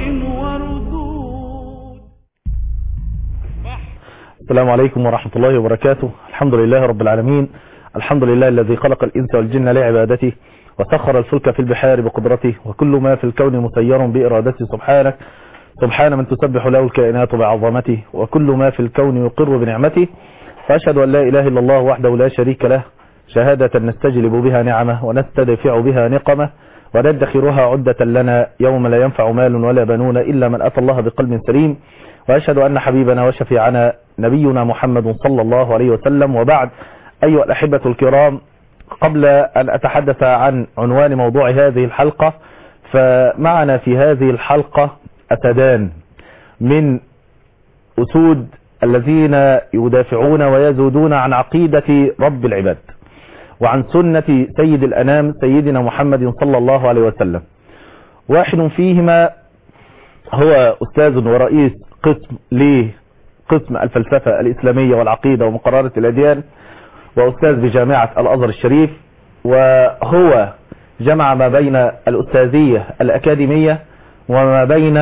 وردود السلام عليكم ورحمة الله وبركاته الحمد لله رب العالمين الحمد لله الذي خلق الإنس والجن لعبادته وسخر الفلك في البحار بقدرته وكل ما في الكون مسير بإرادته سبحانه سبحان من تسبح له الكائنات بعظمته وكل ما في الكون يقر بنعمته فأشهد أن لا إله إلا الله وحده لا شريك له شهادة نستجلب بها نعمه ونستدفع بها نقمه وندخرها عدة لنا يوم لا ينفع مال ولا بنون إلا من أتى الله بقلب سليم وأشهد أن حبيبنا وشفيعنا نبينا محمد صلى الله عليه وسلم وبعد أيها الأحبة الكرام قبل أن أتحدث عن عنوان موضوع هذه الحلقة فمعنا في هذه الحلقة أسدان من أسود الذين يدافعون ويزودون عن عقيدة رب العباد وعن سنة سيد الأنام سيدنا محمد صلى الله عليه وسلم واحد فيهما هو أستاذ ورئيس قسم لقسم الفلسفة الإسلامية والعقيدة ومقررة الأديان وأستاذ بجامعة الأزهر الشريف وهو جمع ما بين الأستاذية الأكاديمية وما بين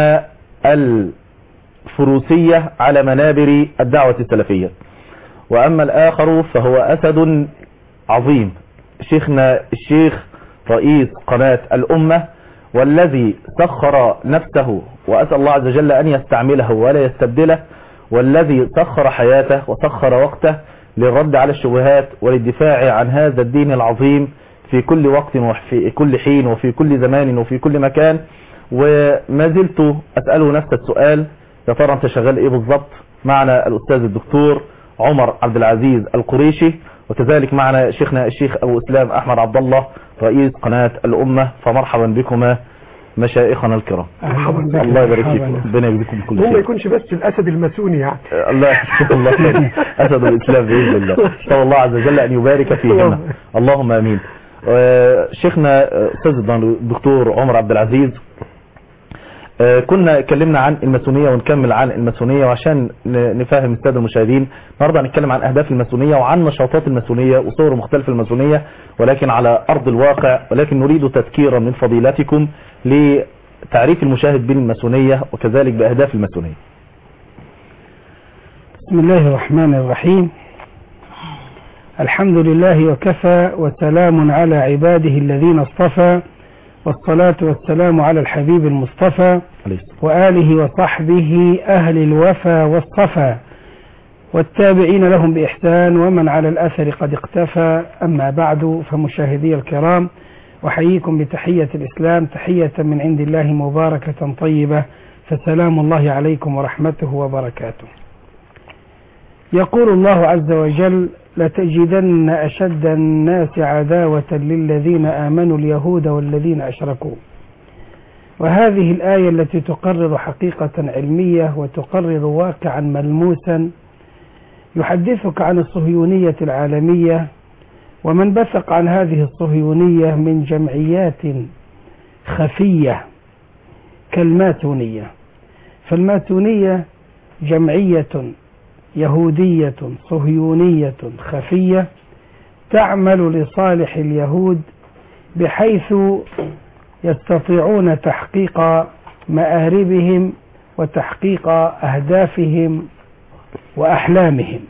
الفروسية على منابر الدعوة السلفية وأما الآخر فهو أسد عظيم شيخنا الشيخ رئيس قناة الأمة والذي سخر نفسه وأسأل الله عز وجل أن يستعمله ولا يستبدله والذي سخر حياته وسخر وقته للرد على الشبهات وللدفاع عن هذا الدين العظيم في كل وقت وفي كل حين وفي كل زمان وفي كل مكان وما زلت أسأله نفس السؤال يا ترى أنت شغال إيه بالضبط معنا الأستاذ الدكتور عمر عبد العزيز القريشي وكذلك معنا شيخنا الشيخ أبو إسلام أحمد عبد الله رئيس قناة الأمة فمرحبا بكما مشايخنا الكرام مرحبا بك الله يبارك مرحبا. فيكم ربنا يجزيكم كل هو ما خير يكونش بس الاسد الماسوني يعني الله يحفظ الله خير أسد الإسلام بإذن الله نسأل الله عز وجل أن يبارك فيهما اللهم آمين آه، شيخنا آه، أستاذ الدكتور عمر عبد العزيز آه، كنا اتكلمنا عن الماسونية ونكمل عن الماسونية وعشان ن- نفهم السادة المشاهدين النهارده هنتكلم عن أهداف الماسونية وعن نشاطات الماسونية وصور مختلفة الماسونية ولكن على أرض الواقع ولكن نريد تذكيرا من فضيلتكم لتعريف المشاهد بالماسونية وكذلك بأهداف الماسونية بسم الله الرحمن الرحيم الحمد لله وكفى وسلام على عباده الذين اصطفى والصلاة والسلام على الحبيب المصطفى عليه الصلاة وآله وصحبه أهل الوفا والصفا والتابعين لهم بإحسان ومن على الأثر قد اقتفى أما بعد فمشاهدي الكرام أحييكم بتحية الإسلام تحية من عند الله مباركة طيبة فسلام الله عليكم ورحمته وبركاته يقول الله عز وجل لتجدن أشد الناس عداوة للذين آمنوا اليهود والذين أشركوا وهذه الآية التي تقرر حقيقة علمية وتقرر واقعا ملموسا يحدثك عن الصهيونية العالمية ومن بثق عن هذه الصهيونية من جمعيات خفية كالماسونية فالماسونية جمعية يهودية صهيونية خفية تعمل لصالح اليهود بحيث يستطيعون تحقيق مآربهم وتحقيق أهدافهم وأحلامهم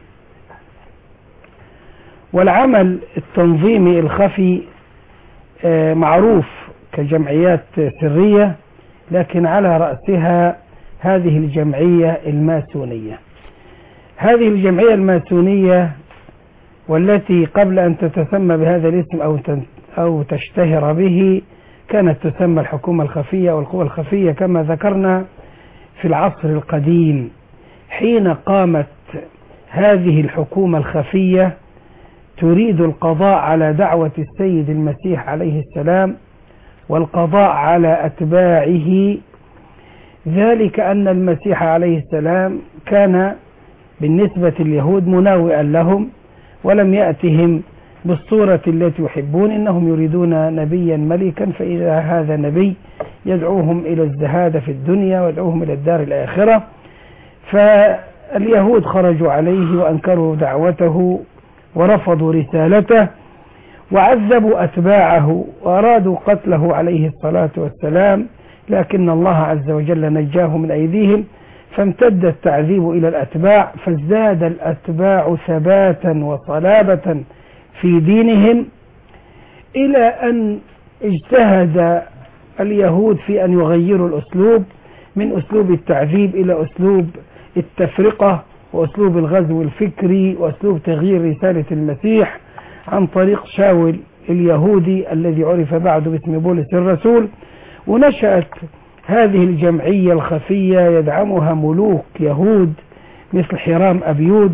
والعمل التنظيمي الخفي آه، معروف كجمعيات سرية لكن على رأسها هذه الجمعية الماسونية هذه الجمعية الماسونية والتي قبل أن تتسمى بهذا الاسم أو تن- أو تشتهر به كانت تسمى الحكومة الخفية والقوى الخفية كما ذكرنا في العصر القديم حين قامت هذه الحكومة الخفية تريد القضاء على دعوة السيد المسيح عليه السلام والقضاء على أتباعه ذلك أن المسيح عليه السلام كان بالنسبة لليهود مناوئا لهم ولم يأتهم بالصورة التي يحبون إنهم يريدون نبيا ملكا فإذا هذا نبي يدعوهم إلى الزهادة في الدنيا ويدعوهم إلى الدار الآخرة فاليهود خرجوا عليه وأنكروا دعوته ورفضوا رسالته وعذبوا أتباعه وأرادوا قتله عليه الصلاة والسلام لكن الله عز وجل نجاه من أيديهم فامتد التعذيب إلى الأتباع فازداد الأتباع ثباتا وصلابة في دينهم إلى أن اجتهد اليهود في أن يغيروا الأسلوب من أسلوب التعذيب إلى أسلوب التفرقة وأسلوب الغزو الفكري وأسلوب تغيير رسالة المسيح عن طريق شاول اليهودي الذي عرف بعد باسم بولس الرسول ونشأت هذه الجمعية الخفية يدعمها ملوك يهود مثل حرام أبيود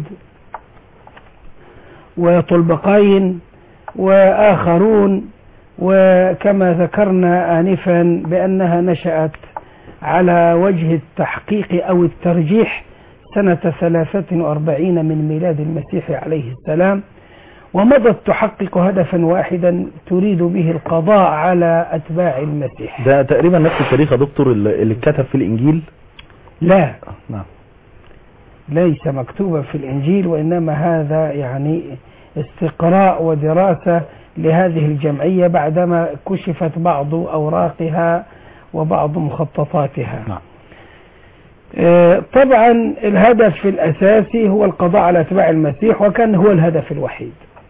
وطلبقين وآخرون وكما ذكرنا آنفا بأنها نشأت على وجه التحقيق أو الترجيح سنة ثلاثة وأربعين من ميلاد المسيح عليه السلام ومضت تحقق هدفا واحدا تريد به القضاء على أتباع المسيح ده تقريبا نفس التاريخ يا دكتور اللي اللي اتكتب في الانجيل لا نعم ليس مكتوبا في الإنجيل وإنما هذا يعني استقراء ودراسة لهذه الجمعية بعدما كشفت بعض أوراقها وبعض مخططاتها نعم آه، طبعا الهدف الأساسي هو القضاء على أتباع المسيح وكان هو الهدف الوحيد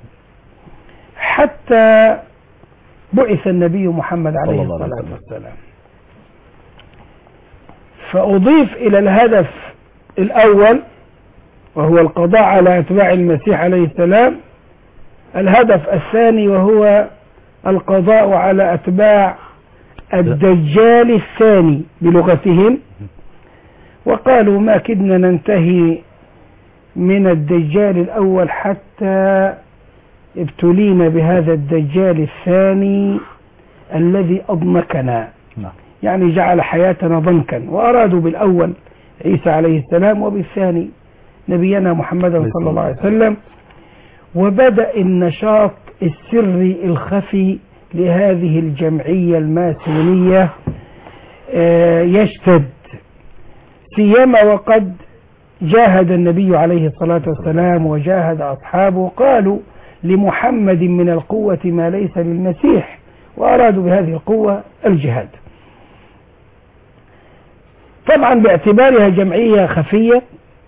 حتى بعث النبي محمد عليه صلى الله عليه الصلاة وسلم. والسلام فأضيف إلى الهدف الأول وهو القضاء على أتباع المسيح عليه السلام الهدف الثاني وهو القضاء على أتباع الدجال الثاني بلغتهم وقالوا ما كدنا ننتهي من الدجال الأول حتى ابتلينا بهذا الدجال الثاني الذي أضنكنا نعم يعني جعل حياتنا ضنكا وأرادوا بالأول عيسى عليه السلام وبالثاني نبينا محمد صلى الله عليه وسلم وبدأ النشاط السري الخفي لهذه الجمعية الماسونية آه، يشتد سيما وقد جاهد النبي عليه الصلاة والسلام وجاهد أصحابه قالوا لمحمد من القوة ما ليس للمسيح وأرادوا بهذه القوة الجهاد طبعا باعتبارها جمعية خفية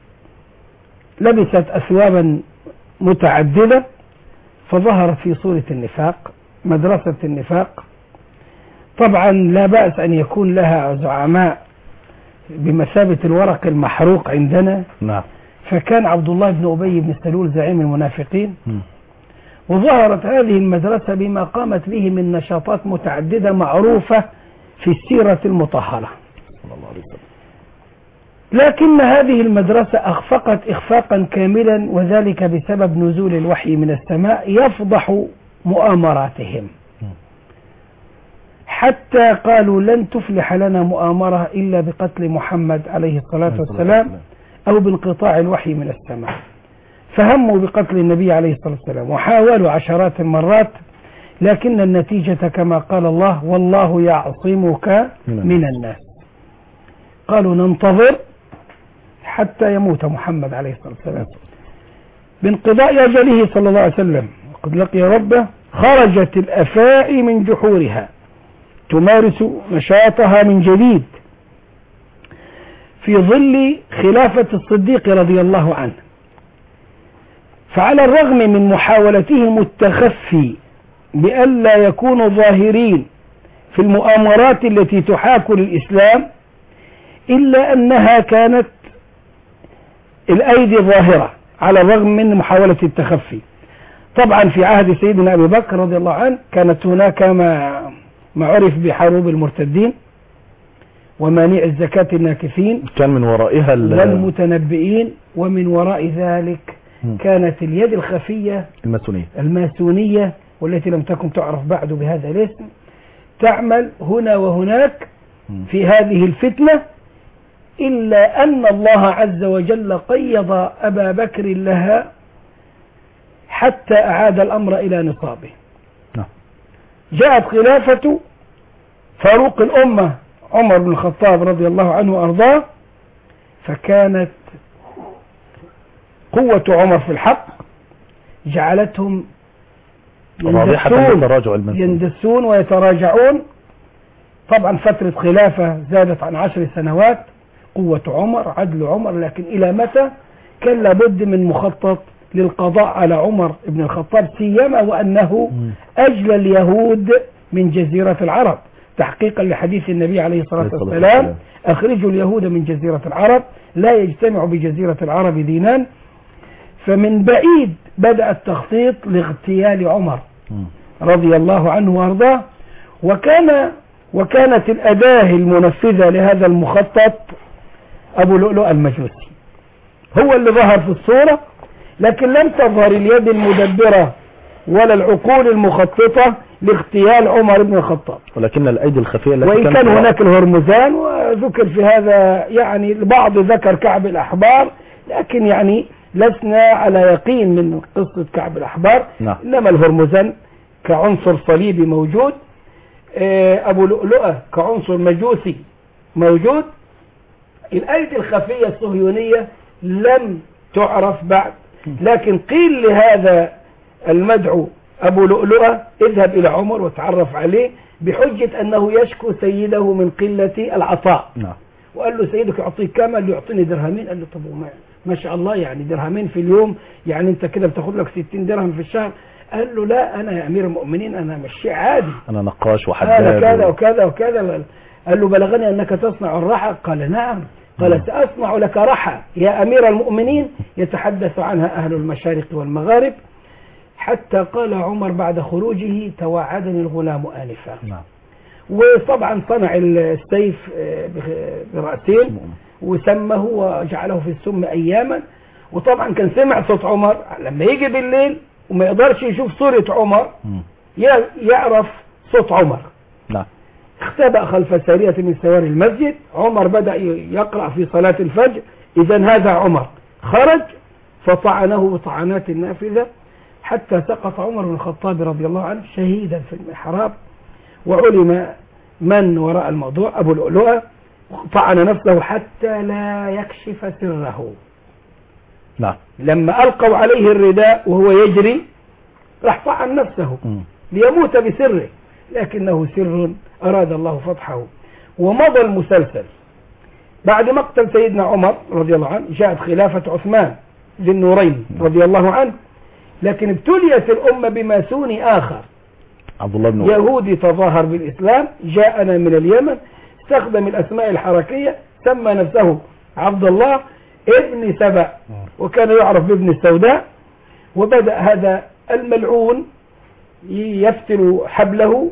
لبست أثوابا متعددة فظهرت في صورة النفاق مدرسة النفاق طبعا لا بأس أن يكون لها زعماء بمثابة الورق المحروق عندنا نعم فكان عبد الله بن أبي بن سلول زعيم المنافقين مم. وظهرت هذه المدرسة بما قامت به من نشاطات متعددة معروفة في السيرة المطهرة صلى الله عليه وسلم لكن هذه المدرسة أخفقت إخفاقا كاملا وذلك بسبب نزول الوحي من السماء يفضح مؤامراتهم حتى قالوا لن تفلح لنا مؤامرة إلا بقتل محمد عليه الصلاة والسلام أو بانقطاع الوحي من السماء فهموا بقتل النبي عليه الصلاة والسلام وحاولوا عشرات المرات لكن النتيجة كما قال الله والله يعصمك من من الناس قالوا ننتظر حتى يموت محمد عليه الصلاة والسلام بانقضاء أجله صلى الله عليه وسلم وقد لقي ربه خرجت الأفاعي من جحورها تمارس نشاطها من جديد في ظل خلافة الصديق رضي الله عنه فعلى الرغم من محاولتهم التخفي بألا يكونوا ظاهرين في المؤامرات التي تحاك للإسلام إلا أنها كانت الأيدي ظاهرة على الرغم من محاولة التخفي طبعا في عهد سيدنا أبي بكر رضي الله عنه كانت هناك ما ما عرف بحروب المرتدين ومانع الزكاة الناكثين كان من ورائها ال- والمتنبئين ومن وراء ذلك مم. كانت اليد الخفية الماسونية الماسونية والتي لم تكن تعرف بعد بهذا الاسم تعمل هنا وهناك مم. في هذه الفتنة إلا أن الله عز وجل قيض أبا بكر لها حتى أعاد الأمر إلى نصابه نعم. جاءت خلافة فاروق الأمة عمر بن الخطاب رضي الله عنه وأرضاه فكانت قوة عمر في الحق جعلتهم رابحة يندسون لتراجع المنسوب يندسون ويتراجعون طبعا فترة خلافة زادت عن عشر سنوات قوة عمر عدل عمر لكن إلى متى كان لابد من مخطط للقضاء على عمر بن الخطاب سيما وأنه مم. أجلى اليهود من جزيرة العرب تحقيقا لحديث النبي عليه الصلاة عليه الصلاة والسلام والسلام. أخرجوا اليهود من جزيرة العرب لا يجتمع بجزيرة العرب دينان فمن بعيد بدأ التخطيط لاغتيال عمر مم. رضي الله عنه وارضاه وكان وكانت الأداة المنفذة لهذا المخطط أبو لؤلؤ المجوسي هو اللي ظهر في الصورة لكن لم تظهر اليد المدبرة ولا العقول المخططة لاغتيال عمر بن الخطاب ولكن الأيدي الخفية التي وإن كانت كان وراء- هناك الهرمزان وذكر في هذا يعني البعض ذكر كعب الأحبار لكن يعني لسنا على يقين من قصة كعب الأحبار نعم. إنما الهرمزان كعنصر صليبي موجود آه، أبو لؤلؤة كعنصر مجوسي موجود الأيدي الخفية الصهيونية لم تعرف بعد لكن قيل لهذا المدعو أبو لؤلؤة اذهب إلى عمر وتعرف عليه بحجة أنه يشكو سيده من قلة العطاء نعم وقال له سيدك يعطيك كام قال له يعطيني درهمين قال له طب وما ما شاء الله يعني درهمين في اليوم يعني انت كده بتاخد لك 60 درهم في الشهر قال له لا انا يا امير المؤمنين انا مشي عادي أنا نقاش قال وحداد كذا و- وكذا وكذا قال له بلغني انك تصنع الرحى قال نعم قال ساصنع لك رحى يا امير المؤمنين يتحدث عنها اهل المشارق والمغارب حتى قال عمر بعد خروجه توعدني الغلام انفا نعم وطبعا صنع السيف آه، بخ- برأسين وسمه وجعله في السم أياما وطبعا كان سمع صوت عمر لما يجي بالليل وما يقدرش يشوف صورة عمر مم. ي- يعرف صوت عمر نعم اختبأ خلف سارية من سوار المسجد عمر بدأ ي- يقرأ في صلاة الفجر إذا هذا عمر خرج فطعنه بطعنات النافذة حتى سقط عمر بن الخطاب رضي الله عنه شهيدا في المحراب وعلم من وراء الموضوع أبو لؤلؤة طعن نفسه حتى لا يكشف سره نعم لما ألقوا عليه الرداء وهو يجري راح طعن نفسه مم. ليموت بسره لكنه سر أراد الله فتحه ومضى المسلسل بعد مقتل سيدنا عمر رضي الله عنه جاءت خلافة عثمان ذي النورين رضي الله عنه لكن ابتليت الأمة بماسون آخر عبد الله بن يهودي تظاهر بالإسلام جاءنا من اليمن استخدم الأسماء الحركية سمى نفسه عبد الله ابن سبأ وكان يعرف بابن السوداء وبدأ هذا الملعون يفتل حبله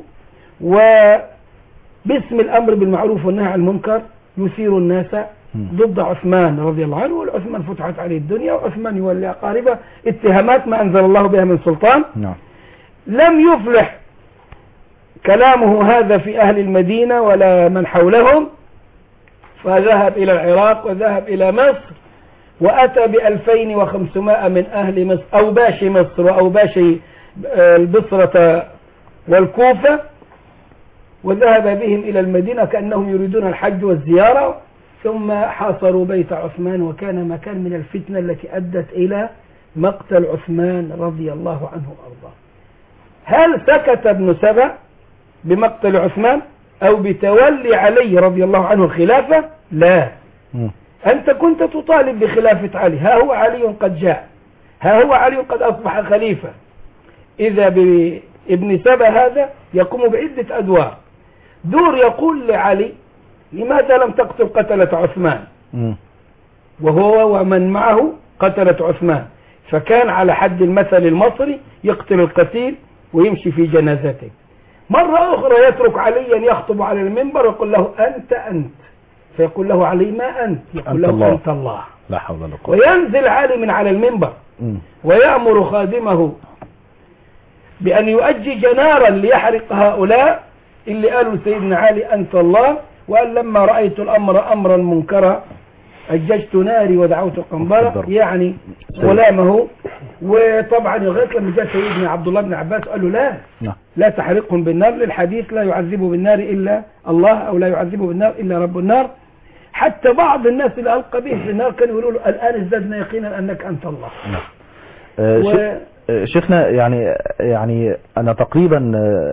وباسم الأمر بالمعروف والنهي عن المنكر يثير الناس ضد عثمان رضي الله عنه والعثمان فتحت عليه الدنيا وعثمان يولي أقاربه اتهامات ما أنزل الله بها من سلطان نعم لم يفلح كلامه هذا في أهل المدينة ولا من حولهم فذهب إلى العراق وذهب إلى مصر وأتى بألفين وخمسمائة من أهل مصر أوباش مصر وأوباش آه، البصرة والكوفة وذهب بهم إلى المدينة كأنهم يريدون الحج والزيارة ثم حاصروا بيت عثمان وكان مكان من الفتنة التي أدت إلى مقتل عثمان رضي الله عنه وأرضاه هل سكت ابن سبأ بمقتل عثمان أو بتولي علي رضي الله عنه الخلافة لا مم. أنت كنت تطالب بخلافة علي ها هو علي قد جاء ها هو علي قد أصبح خليفة إذا بابن سبأ هذا يقوم بعدة أدوار دور يقول لعلي لماذا لم تقتل قتلة عثمان مم. وهو ومن معه قتلة عثمان فكان على حد المثل المصري يقتل القتيل ويمشي في جنازته مرة أخرى يترك عليا يخطب على المنبر ويقول له أنت أنت فيقول له علي ما أنت يقول أنت له الله. أنت الله لا حول ولا قوة وينزل علي من على المنبر مم. ويأمر خادمه بأن يؤجج نارا ليحرق هؤلاء اللي قالوا سيدنا علي أنت الله وقال لما رأيت الأمر أمرا منكرا أججت ناري ودعوت قنبرة قنبرة. يعني غلامه وطبعا لغاية لما جاء سيدنا عبد الله بن عباس قال له لا نعم لا تحرقهم بالنار للحديث لا يعذبه بالنار إلا الله أو لا يعذبه بالنار إلا رب النار حتى بعض الناس اللي ألقى به في النار كانوا يقولوا له الآن ازددنا يقينا أنك أنت الله آه، و- ش- آه، شيخنا يعني يعني أنا تقريبا آه،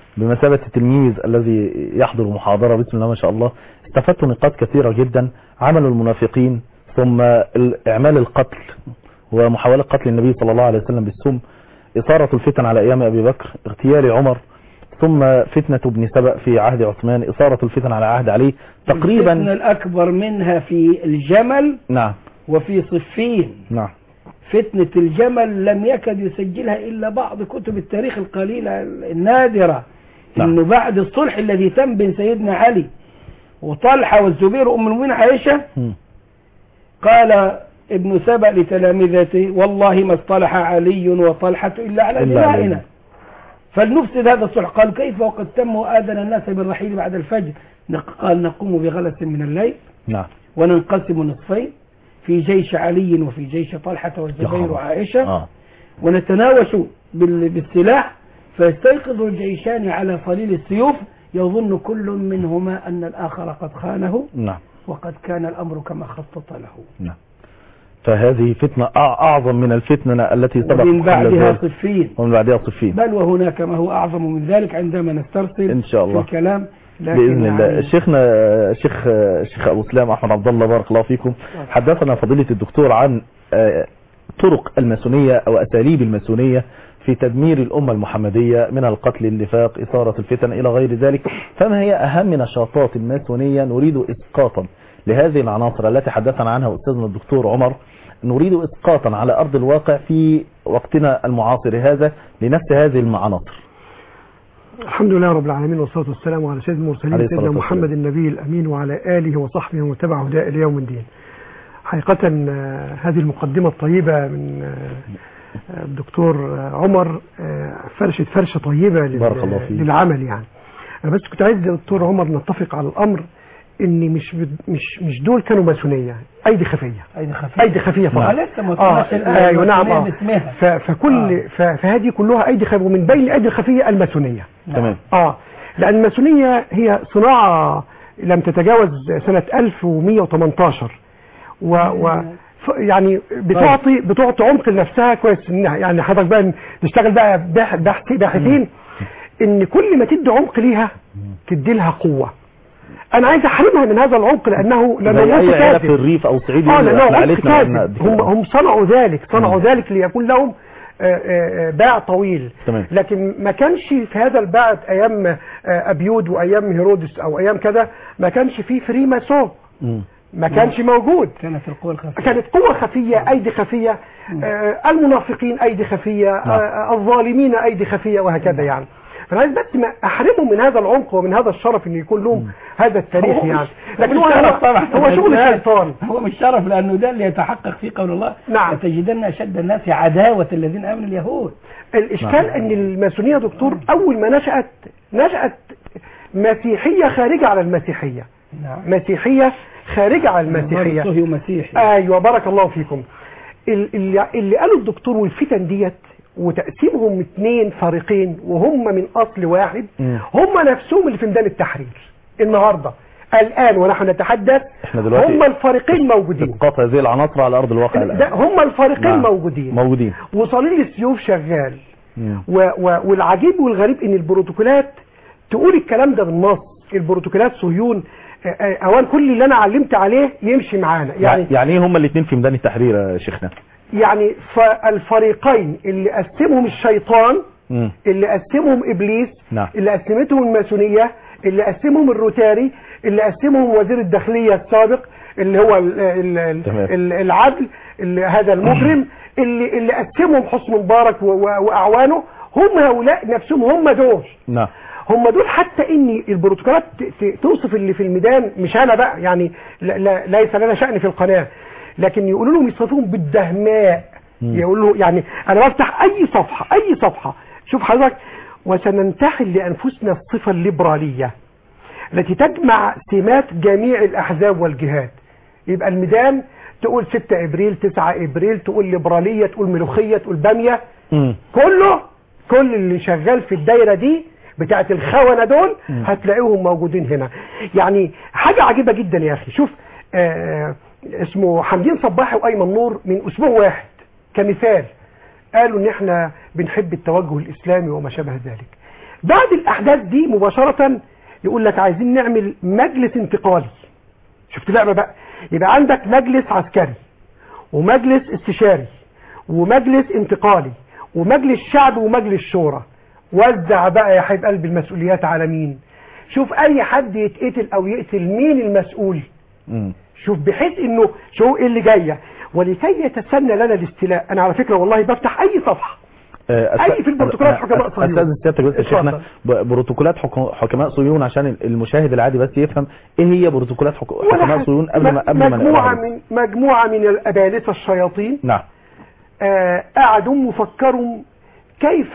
بمثابة التلميذ الذي يحضر محاضرة بسم الله ما شاء الله استفدت نقاط كثيرة جدا عمل المنافقين ثم ال- إعمال القتل ومحاولة قتل النبي صلى الله عليه وسلم بالسم إثارة الفتن على أيام أبي بكر اغتيال عمر ثم فتنة ابن سبأ في عهد عثمان إثارة الفتن على عهد علي الفتنة تقريبا الأكبر منها في الجمل نعم وفي صفين نعم فتنة الجمل لم يكد يسجلها إلا بعض كتب التاريخ القليلة النادرة نعم. إنه بعد الصلح الذي تم بين سيدنا علي وطلحة والزبير وأم المؤمنين عائشة مم. قال ابن سبأ لتلامذته والله ما اصطلح علي وطلحة إلا على إلا على دمائنا فلنفسد هذا الصلح قالوا كيف وقد تم وآذن الناس بالرحيل بعد الفجر نق- قال نقوم بغلس من الليل نعم وننقسم نصفين في جيش علي وفي جيش طلحة يا والزبير خبر. وعائشة آه. ونتناوش بال- بالسلاح فيستيقظ الجيشان على صليل السيوف يظن كل منهما أن الآخر قد خانه نعم وقد كان الأمر كما خطط له نعم فهذه فتنة أع- أعظم من الفتنة التي سبقت ومن قبل بعدها ذلك. صفين ومن بعدها صفين بل وهناك ما هو أعظم من ذلك عندما نسترسل إن شاء الله. في الكلام لكن بإذن الله يعني شيخنا شيخ شيخ أبو سلام أحمد عبد الله بارك الله فيكم حدثنا فضيلة الدكتور عن آه، طرق الماسونية أو أساليب الماسونية في تدمير الأمة المحمدية من القتل النفاق إثارة الفتن إلى غير ذلك فما هي أهم نشاطات الماسونية نريد إسقاطا لهذه العناصر التي حدثنا عنها أستاذنا الدكتور عمر نريد إسقاطا على أرض الواقع في وقتنا المعاصر هذا لنفس هذه العناصر الحمد لله رب العالمين والصلاة والسلام على سيد المرسلين عليه سيدنا الصلاة محمد النبي الأمين وعلى آله وصحبه ومن تبع هداه إلى يوم الدين حقيقة آه، هذه المقدمة الطيبة من آه، آه، الدكتور آه، عمر آه، فرشة فرشة طيبة لل- بارك الله فيك. للعمل يعني أنا بس كنت عايز يا دكتور عمر نتفق على الأمر إن مش بد- مش مش دول كانوا ماسونية أيدي خفية أيدي خفيفة أيدي خفية فقط ما لسه ما آه طلعش ال- ايوه نعم الماسونية آه. باسمها. ف- فكل ف- فهذه كلها ايدي خفيه ومن بين الايدي الخفيه الماسونيه تمام اه لان الماسونيه هي صناعه لم تتجاوز سنه 1118 و, و ف- يعني بتعطي بتعطي عمق لنفسها كويس إن- يعني حضرتك بقى نشتغل بقى باح- باحث- باحثين ان كل ما تدي عمق ليها تدي لها قوه انا عايز احرمها من هذا العمق لانه لانه زي عمق أي عيلة في كاذب الريف أو صعيد اه يقول لانه إحنا عمق عيلتنا كاذب قد هم كده. هم صنعوا ذلك صنعوا مم. ذلك ليكون لهم آه، آه، آه، باع طويل تمام. لكن ما كانش في هذا البعد ايام آه، ابيود وايام هيرودس او ايام كذا ما كانش فيه فري ماسون مم. ما كانش موجود كانت القوى الخفيفة كانت قوة خفية أيدي خفية آه المنافقين أيدي خفية آه الظالمين أيدي خفية وهكذا يعني فأنا عايز بس ما أحرمهم من هذا العمق ومن هذا الشرف إن يكون لهم هذا التاريخ هو يعني مش- لكن مش هو شرف طبعا هو شغل الشيطان هو مش شرف لأنه ده اللي يتحقق فيه قول الله نعم. لتجدن أشد الناس عداوة الذين آمنوا اليهود الإشكال نعم. أن الماسونية دكتور أول ما نشأت نشأت مسيحية خارجة على المسيحية نعم مسيحية خارجة على المسيحية صهيو مسيحي ايوه بارك الله فيكم ال- اللي, اللي قاله الدكتور والفتن ديت وتقسيمهم اثنين فريقين وهم من اصل واحد مم. هم نفسهم اللي في ميدان التحرير النهارده الان ونحن نتحدث إحنا دلوقتي هم الفريقين موجودين اسقاط هذه العناصر على ارض الواقع ده الان هم الفريقين نعم. موجودين موجودين وصليل السيوف شغال مم. و و والعجيب والغريب ان البروتوكولات تقول الكلام ده بالنص البروتوكولات صهيون آه، آه، اوان كل اللي انا علمت عليه يمشي معانا يعني يعني يعني ايه هما الاثنين في ميدان التحرير يا شيخنا يعني فالفريقين اللي قسمهم الشيطان مم. اللي قسمهم ابليس نعم. اللي قسمتهم الماسونيه اللي قسمهم الروتاري اللي قسمهم وزير الداخليه السابق اللي هو ال ال تمام. ال العدل اللي هذا المجرم اللي اللي قسمهم حسن مبارك و- و- واعوانه هم هؤلاء نفسهم هم دول نعم هم دول حتى ان البروتوكولات ت- ت- توصف اللي في الميدان مش انا بقى يعني لا لا ليس لنا شأن في القناة لكن يقولوا لهم يصفوهم بالدهماء مم. يقولوا يعني انا بفتح اي صفحة اي صفحة شوف حضرتك وسننتحل لانفسنا الصفة الليبرالية التي تجمع سمات جميع الاحزاب والجهات يبقى الميدان تقول 6 ابريل 9 ابريل تقول ليبرالية تقول ملوخية تقول بامية مم. كله كل اللي شغال في الدايرة دي بتاعت الخونة دول مم. هتلاقيهم موجودين هنا يعني حاجة عجيبة جدا يا أخي شوف آه اسمه حمدين صباحي وأيمن نور من أسبوع واحد كمثال قالوا ان احنا بنحب التوجه الاسلامي وما شابه ذلك بعد الاحداث دي مباشره يقول لك عايزين نعمل مجلس انتقالي شفت لعبه بقى يبقى عندك مجلس عسكري ومجلس استشاري ومجلس انتقالي ومجلس شعب ومجلس شورى وزع بقى يا حبيب قلب المسؤوليات على مين شوف اي حد يتقتل او يقتل مين المسؤول مم. شوف بحيث انه شو ايه اللي جايه ولكي يتسنى لنا الاستيلاء انا على فكره والله بفتح اي صفحه آه، أست- أي في البروتوكولات أنا- حكماء أست- صهيون. استاذن سيادتك بس يا اتفضل. شيخنا ب- بروتوكولات حك- حكماء صهيون عشان المشاهد العادي بس يفهم ايه هي بروتوكولات حك- ولا حكماء حاجة. صهيون قبل ما قبل ما مجموعه نقراها. من مجموعه من الابالسه الشياطين نعم آه، قعدوا مفكروا كيف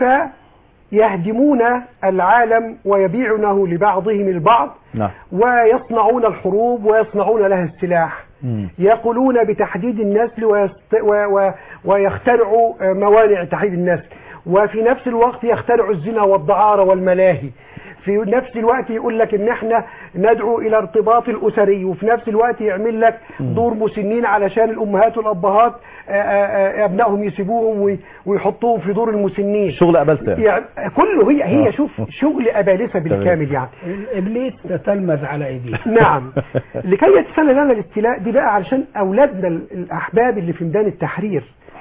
يهدمون العالم ويبيعونه لبعضهم البعض نعم ويصنعون الحروب ويصنعون لها السلاح مم. يقولون بتحديد النسل ويست... و... و... ويخترعوا آه، موانع تحديد النسل وفي نفس الوقت يخترعوا الزنا والدعارة والملاهي في نفس الوقت يقول لك ان احنا ندعو الى ارتباط الاسري وفي نفس الوقت يعمل لك دور مسنين علشان الامهات والابهات آه، آه، آه، ابنائهم يسيبوهم وي- ويحطوهم في دور المسنين شغل قبلت يعني. يعني كله هي هي آه. شوف شغل ابالسه بالكامل يعني ابليس تتلمذ على ايديه نعم لكي يتسنى لنا الاستيلاء دي بقى علشان اولادنا ال- الاحباب اللي في ميدان التحرير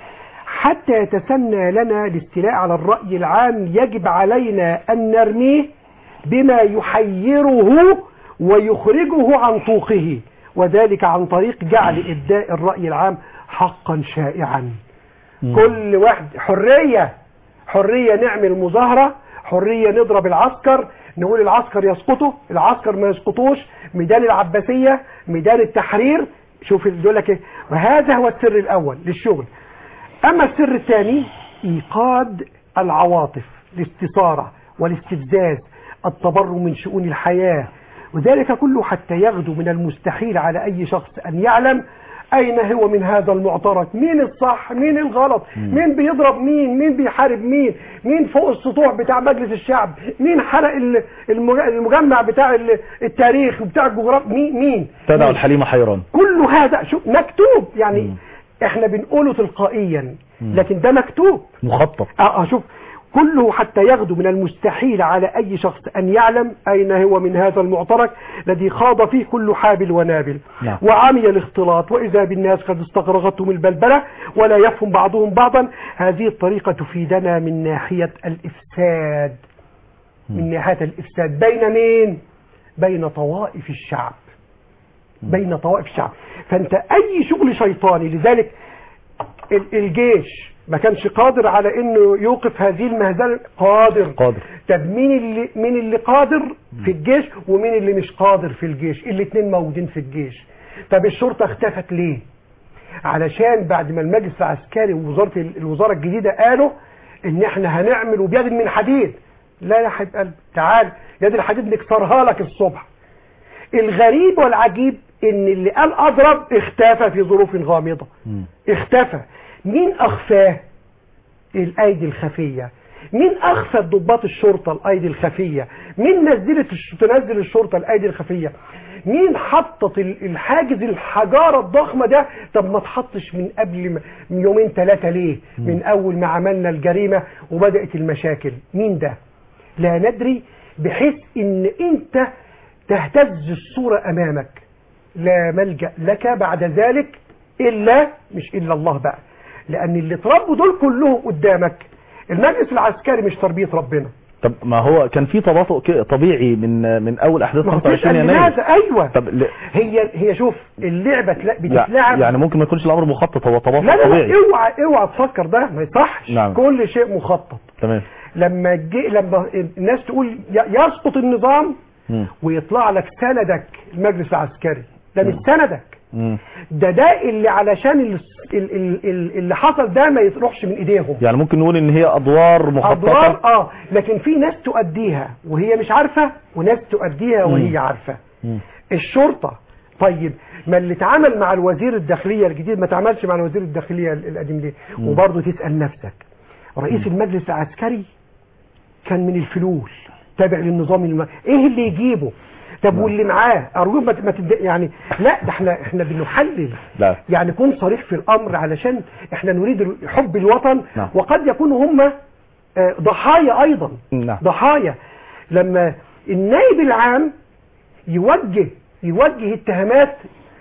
حتى يتسنى لنا الاستيلاء على الرأي العام يجب علينا أن نرميه بما يحيره ويخرجه عن طوقه وذلك عن طريق جعل إبداء الرأي العام حقا شائعا كل واحد حرية حرية نعمل مظاهرة حرية نضرب العسكر نقول العسكر يسقطوا العسكر ما يسقطوش ميدان العباسية ميدان التحرير شوف يقول لك ايه وهذا هو السر الأول للشغل أما السر الثاني إيقاد العواطف الاستثارة والاستفزاز التبرم من شؤون الحياة وذلك كله حتى يغدو من المستحيل على أي شخص أن يعلم أين هو من هذا المعترك مين الصح مين الغلط مين بيضرب مين مين بيحارب مين مين فوق السطوح بتاع مجلس الشعب مين حرق ال- المج- المجمع بتاع ال- التاريخ وبتاع الجغرافيا مين مين تدعو الحليمة حيران كل هذا شو مكتوب يعني احنا بنقوله تلقائيا لكن ده مكتوب مخطط اه آه، شوف كله حتى يغدو من المستحيل على أي شخص أن يعلم أين هو من هذا المعترك الذي خاض فيه كل حابل ونابل نعم. وعمل الاختلاط وإذا بالناس قد استغرقتهم البلبلة ولا يفهم بعضهم بعضا هذه الطريقة تفيدنا من ناحية الإفساد من ناحية الإفساد بين مين؟ بين طوائف الشعب بين طوائف الشعب فأنت أي شغل شيطاني لذلك ال- الجيش ما كانش قادر على انه يوقف هذه المهزله قادر قادر. طب مين اللي مين اللي قادر في الجيش ومين اللي مش قادر في الجيش الاثنين موجودين في الجيش طب الشرطه اختفت ليه علشان بعد ما المجلس العسكري ووزاره ال- الوزاره الجديده قالوا ان احنا هنعمل وبيد من حديد لا يا حبيب قلبي تعال يد الحديد نكسرها لك الصبح الغريب والعجيب ان اللي قال اضرب اختفى في ظروف غامضة اختفى مين اخفاه الايدي الخفية مين اخفى ضباط الشرطة الايدي الخفية مين نزلت الش- تنزل الشرطة الايدي الخفية مين حطت ال- الحاجز الحجارة الضخمة ده طب ما تحطش من قبل ما- من يومين ثلاثة ليه من اول ما عملنا الجريمة وبدأت المشاكل مين ده لا ندري بحيث ان انت تهتز الصورة امامك لا ملجأ لك بعد ذلك الا مش الا الله بقى لان اللي اتربوا دول كلهم قدامك المجلس العسكري مش تربية ربنا طب ما هو كان في تباطؤ ك- طبيعي من من اول احداث ما هو 25 تسأل يناير لماذا ايوه طب ل... هي هي شوف اللعبة تلا- يع- بتتلعب يعني ممكن ما يكونش الامر مخطط هو تباطؤ لا لا طبيعي لا اوعى اوعى تفكر ده ما يصحش نعم. كل شيء مخطط تمام لما جي لما الناس تقول ي- يسقط النظام مم. ويطلع لك سندك المجلس العسكري ده مش سندك مم. ده ده اللي علشان ال- ال- ال- ال- اللي حصل ده ما يروحش من ايديهم يعني ممكن نقول ان هي ادوار مخططه ادوار اه لكن في ناس تؤديها وهي مش عارفه وناس تؤديها وهي عارفه مم. الشرطه طيب ما اللي اتعامل مع الوزير الداخليه الجديد ما اتعاملش مع الوزير الداخليه ال- القديم ليه وبرضه تسال نفسك رئيس المجلس العسكري كان من الفلول تابع للنظام الم... ايه اللي يجيبه طب واللي معاه ارجوك ما ت- ما تد... يعني لا ده احنا احنا بنحلل لا. يعني كن صريح في الامر علشان احنا نريد حب الوطن نعم. وقد يكونوا هم آه، ضحايا ايضا نعم. ضحايا لما النائب العام يوجه يوجه اتهامات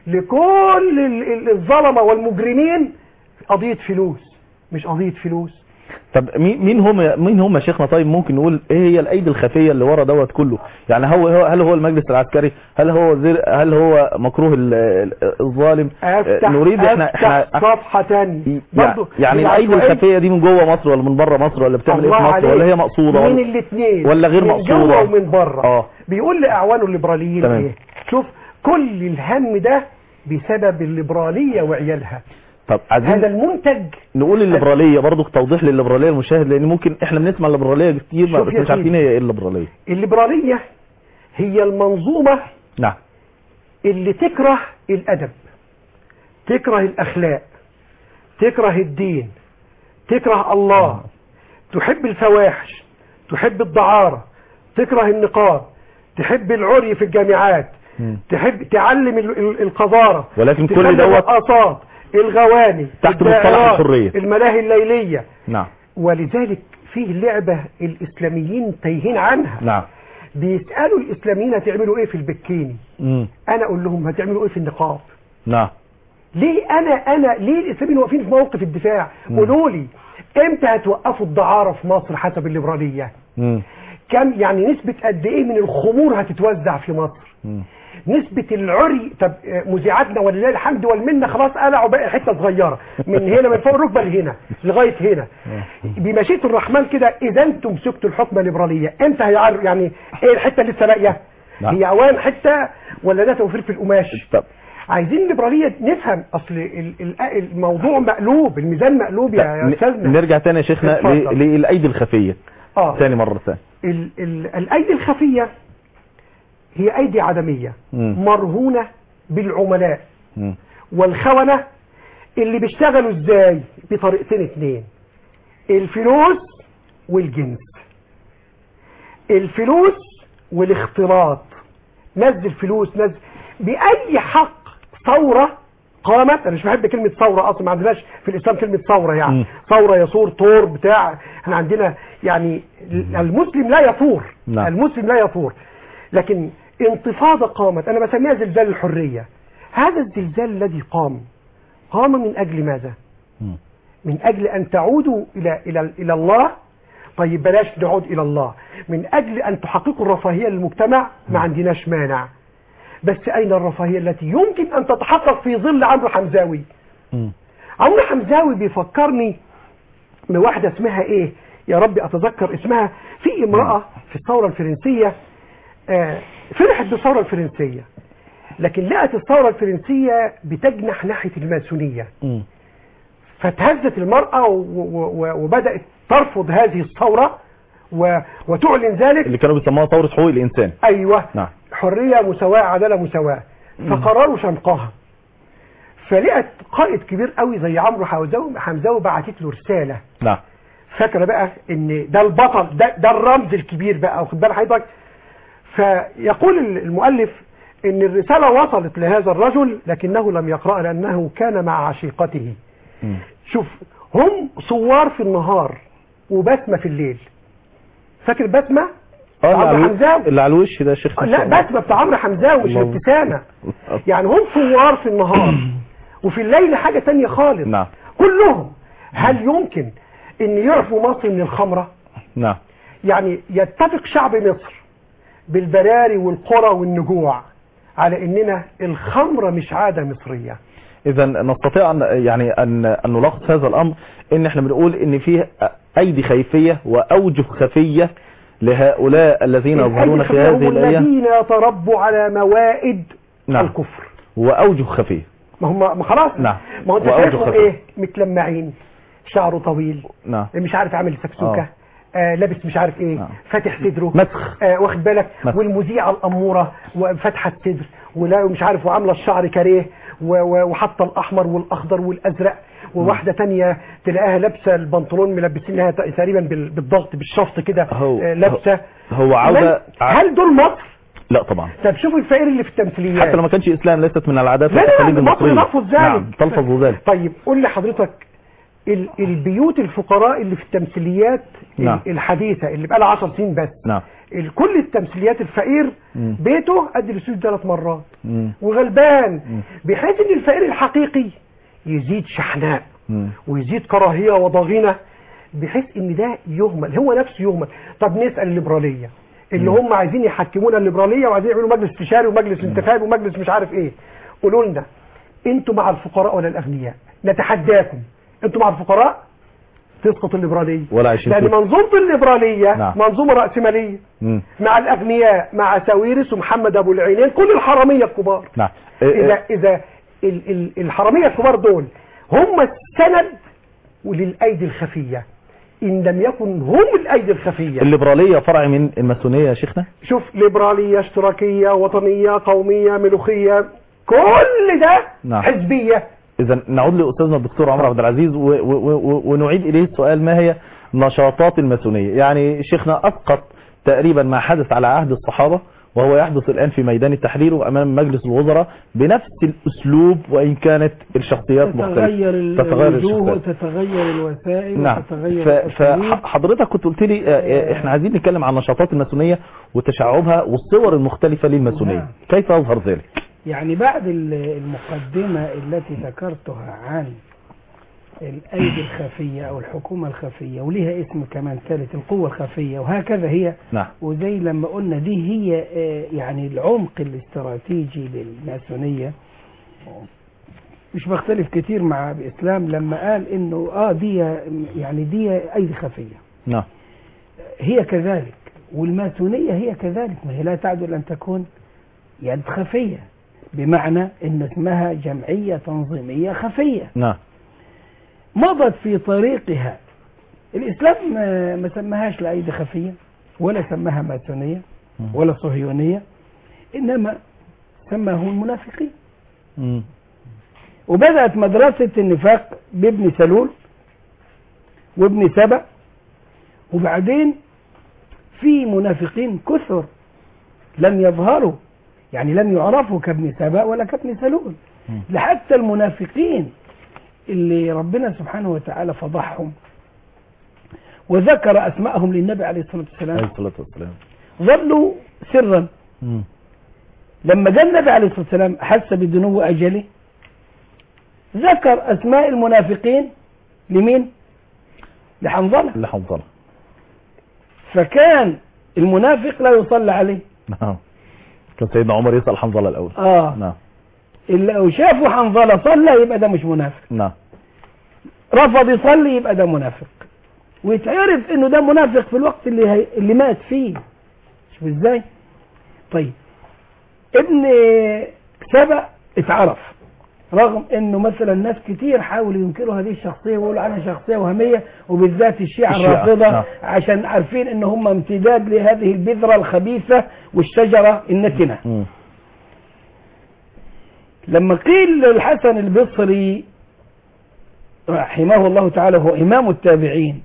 لكل ال- ال- الظلمه والمجرمين قضيه فلوس مش قضيه فلوس طب مين مين هم مين هم يا شيخنا طيب ممكن نقول ايه هي الايدي الخفيه اللي ورا دوت كله يعني هو هو- هل هو المجلس العسكري هل هو وزير هل هو مكروه ال- ال- الظالم افتح نريد احنا افتح احنا صفحه ثانيه يعني, يعني الايدي الخفيه دي من جوه مصر ولا من بره مصر ولا بتعمل ايه في مصر ولا هي مقصوده من ولا الاثنين ولا غير من مقصودة؟ جوه ومن بره اه بيقول لاعوانه الليبراليين تمام. ايه شوف كل الهم ده بسبب الليبراليه وعيالها طب هذا عايزين المنتج نقول الليبراليه برضو توضيح للليبراليه المشاهد لان ممكن احنا بنسمع الليبراليه كتير شوف بس يا مش عارفين سيدي. هي ايه الليبراليه الليبراليه هي المنظومه نعم اللي تكره الادب تكره الاخلاق تكره الدين تكره الله تحب الفواحش تحب الدعاره تكره النقاب تحب العري في الجامعات مم. تحب تعلم ال- ال- القذاره ولكن كل تخلي دوت الرقصات الغواني تحت مصطلح الدائرات، الحرية. الملاهي الليليه نعم ولذلك فيه لعبه الاسلاميين تايهين عنها نعم بيسالوا الاسلاميين هتعملوا ايه في البكيني مم. انا اقول لهم هتعملوا ايه في النقاب نعم ليه انا انا ليه الاسلاميين واقفين في موقف الدفاع مم. قولوا لي امتى هتوقفوا الدعاره في مصر حسب الليبراليه مم. كم يعني نسبه قد ايه من الخمور هتتوزع في مصر مم. نسبة العري طب آه، مذيعاتنا ولله الحمد والمنة خلاص قلعوا بقى حتة صغيرة من هنا من فوق الركبة لهنا لغاية هنا بمشيئة الرحمن كده إذا أنتم مسكتوا الحكم الليبرالية إمتى هيعرف يعني إيه الحتة اللي لسه باقية؟ نعم. هي أوان حتة ولا ده توفير في القماش؟ طب عايزين الليبرالية نفهم أصل ال- ال- الموضوع مقلوب الميزان مقلوب يا يا ن- أستاذنا نرجع تاني يا شيخنا اتفضل. ل- للايدي الخفيه آه تاني مره ثانيه ال ال الأيدي الخفية هي أيدي عدمية مم. مرهونة بالعملاء مم. والخونة اللي بيشتغلوا ازاي بطريقتين اتنين الفلوس والجنس الفلوس والاختلاط نزل فلوس نزل بأي حق ثورة قامت انا مش بحب كلمة ثورة اصلا ما عندناش في الاسلام كلمة ثورة يعني مم. ثورة يثور طور بتاع احنا عندنا يعني المسلم لا يثور نعم. المسلم لا يثور لكن انتفاضة قامت انا بسميها زلزال الحرية هذا الزلزال الذي قام قام من اجل ماذا مم. من اجل ان تعودوا الى الى الى الله طيب بلاش نعود الى الله من اجل ان تحققوا الرفاهيه للمجتمع ما عندناش مانع بس اين الرفاهيه التي يمكن ان تتحقق في ظل عمرو حمزاوي مم. عمرو حمزاوي بيفكرني بواحده اسمها ايه يا ربي اتذكر اسمها في امراه في الثوره الفرنسيه آه، فرحت بالثوره الفرنسيه لكن لقت الثوره الفرنسيه بتجنح ناحيه الماسونيه مم. فتهزت المرأة و- و- و- وبدأت ترفض هذه الثورة و- وتعلن ذلك اللي كانوا بيسموها ثوره حقوق الانسان أيوة نعم حرية مساواة عدالة مساواة فقرروا شنقها فلقت قائد كبير قوي زي عمرو حمزاوي حمزاوي بعتت له رسالة نعم فاكرة بقى ان ده البطل ده, ده الرمز الكبير بقى واخد بال حضرتك فيقول المؤلف ان الرسالة وصلت لهذا الرجل لكنه لم يقرأها لأنه كان مع عشيقته مم. شوف هم صوار في النهار وبسمة في الليل فاكر بسمة اه اللي عمرو على حمزاوي. الوش- اللي على الوش ده يا شيخ ما لا شاء الله. بسمة بتاع عمرو حمزاوي مش الله. الابتسامة يعني هم صوار في النهار وفي الليل حاجة تانية خالص نعم كلهم هل يمكن ان يعفوا مصر من الخمرة نعم يعني يتفق شعب مصر بالبراري والقرى والنجوع على اننا الخمرة مش عادة مصرية اذا نستطيع ان يعني ان ان نلخص هذا الامر ان احنا بنقول ان فيه ايدي خيفيه واوجه خفيه لهؤلاء الذين يظهرون في الأيدي هذه هم الايام الذين يتربوا على موائد نعم. الكفر واوجه خفيه ما هم ما خلاص نعم. ما هو انت وأوجه شايفهم خفية. ايه متلمعين شعره طويل نعم مش عارف عامل سكسوكه آه. آه لابس مش عارف ايه نعم. فاتح صدره مسخ آه واخد بالك مسخ. والمذيعه الاموره وفاتحه الصدر ولا مش عارف وعامله الشعر كاريه و- و- وحاطه الاحمر والاخضر والازرق وواحده تانية تلاقيها لابسه البنطلون ملبسينها ت- تقريبا بال- بالضغط بالشفط كده هو- آه لابسه هو عودة هل دول مصر؟ لا طبعا طب شوف الفقير اللي في التمثيليات حتى لو ما كانش اسلام ليست من العادات لا لا والتقاليد لا مصر المصريه نرفض ذلك نعم تلفظ ذلك طيب قول لي حضرتك ال- البيوت الفقراء اللي في التمثيليات ال- نعم. الحديثة اللي بقى لها 10 سنين بس نعم ال- كل التمثيليات الفقير مم. بيته قد الاستوديو ثلاث مرات مم. وغلبان بحيث ان الفقير الحقيقي يزيد شحناء مم. ويزيد كراهية وضغينة بحيث ان ده يهمل هو نفسه يهمل طب نسأل الليبرالية اللي هم عايزين يحكمونا الليبرالية وعايزين يعملوا مجلس استشاري ومجلس انتخابي ومجلس مش عارف ايه قولوا لنا انتوا مع الفقراء ولا الاغنياء نتحداكم انتوا مع الفقراء تسقط الليبرالية ولا عايشين لان فيه. منظومة الليبرالية نعم. منظومة رأسمالية مم. مع الاغنياء مع ساويرس ومحمد ابو العينين كل الحرامية الكبار نعم إيه، اذا إيه، اذا ال- ال- الحراميه الكبار دول هم السند وللايدي الخفيه ان لم يكن هم الايدي الخفيه الليبرالية فرع من الماسونية يا شيخنا شوف ليبراليه اشتراكيه وطنيه قوميه ملوخيه كل ده نعم. حزبيه إذا نعود لأستاذنا الدكتور عمر عبد العزيز و و و ونعيد إليه السؤال ما هي نشاطات الماسونية يعني شيخنا أسقط تقريبا ما حدث على عهد الصحابة وهو يحدث الآن في ميدان التحرير وأمام مجلس الوزراء بنفس الأسلوب وإن كانت الشخصيات مختلفة تتغير تتغير الوجوه الشخصيات وتتغير الوسائل نعم وتتغير ف- الأساليب. فحضرتك كنت قلت لي آه، آه، احنا عايزين نتكلم عن نشاطات الماسونية وتشعبها والصور المختلفة للماسونية نعم. كيف يظهر ذلك يعني بعد ال- المقدمة التي ذكرتها عن الأيدي الخفية أو الحكومة الخفية وليها اسم كمان ثالث القوة الخفية وهكذا هي نعم وزي لما قلنا دي هي آه، يعني العمق الاستراتيجي للماسونية مش بختلف كتير مع الإسلام لما قال إنه آه دي يعني دي أيدي خفية نعم هي كذلك والماسونية هي كذلك ما هي لا تعدل أن تكون يد خفية بمعنى أن اسمها جمعية تنظيمية خفية نعم مضت في طريقها الإسلام ما- ما سماهاش لا أيدي خفية ولا سماها ماسونية ولا صهيونية إنما سماه المنافقين مم. وبدأت مدرسة النفاق بابن سلول وابن سبأ وبعدين في منافقين كثر لم يظهروا يعني لم يعرفوا كابن سبأ ولا كابن سلول مم. لحتى المنافقين اللي ربنا سبحانه وتعالى فضحهم وذكر أسماءهم للنبي عليه الصلاة عليه والسلام الصلاة والسلام ظلوا سرا مم. لما جاء النبي عليه الصلاة والسلام أحس بدنو أجله ذكر أسماء المنافقين لمين؟ لحنظلة اللي حنظلة فكان المنافق لا يصلى عليه نعم كان سيدنا عمر يسأل حنظلة الأول آه نعم اللي لو شافوا حنظلة صلى يبقى ده مش منافق نعم رفض يصلي يبقى ده منافق ويتعرف انه ده منافق في الوقت اللي هي اللي مات فيه شوف ازاي طيب ابن سبأ اتعرف رغم انه مثلا ناس كتير حاولوا ينكروا هذه الشخصيه ويقولوا عنها شخصيه وهميه وبالذات الشيعه الشيعة، الرافضه نعم. عشان عارفين ان هم امتداد لهذه البذره الخبيثه والشجره النتنه مم. لما قيل للحسن البصري رحمه الله تعالى هو إمام التابعين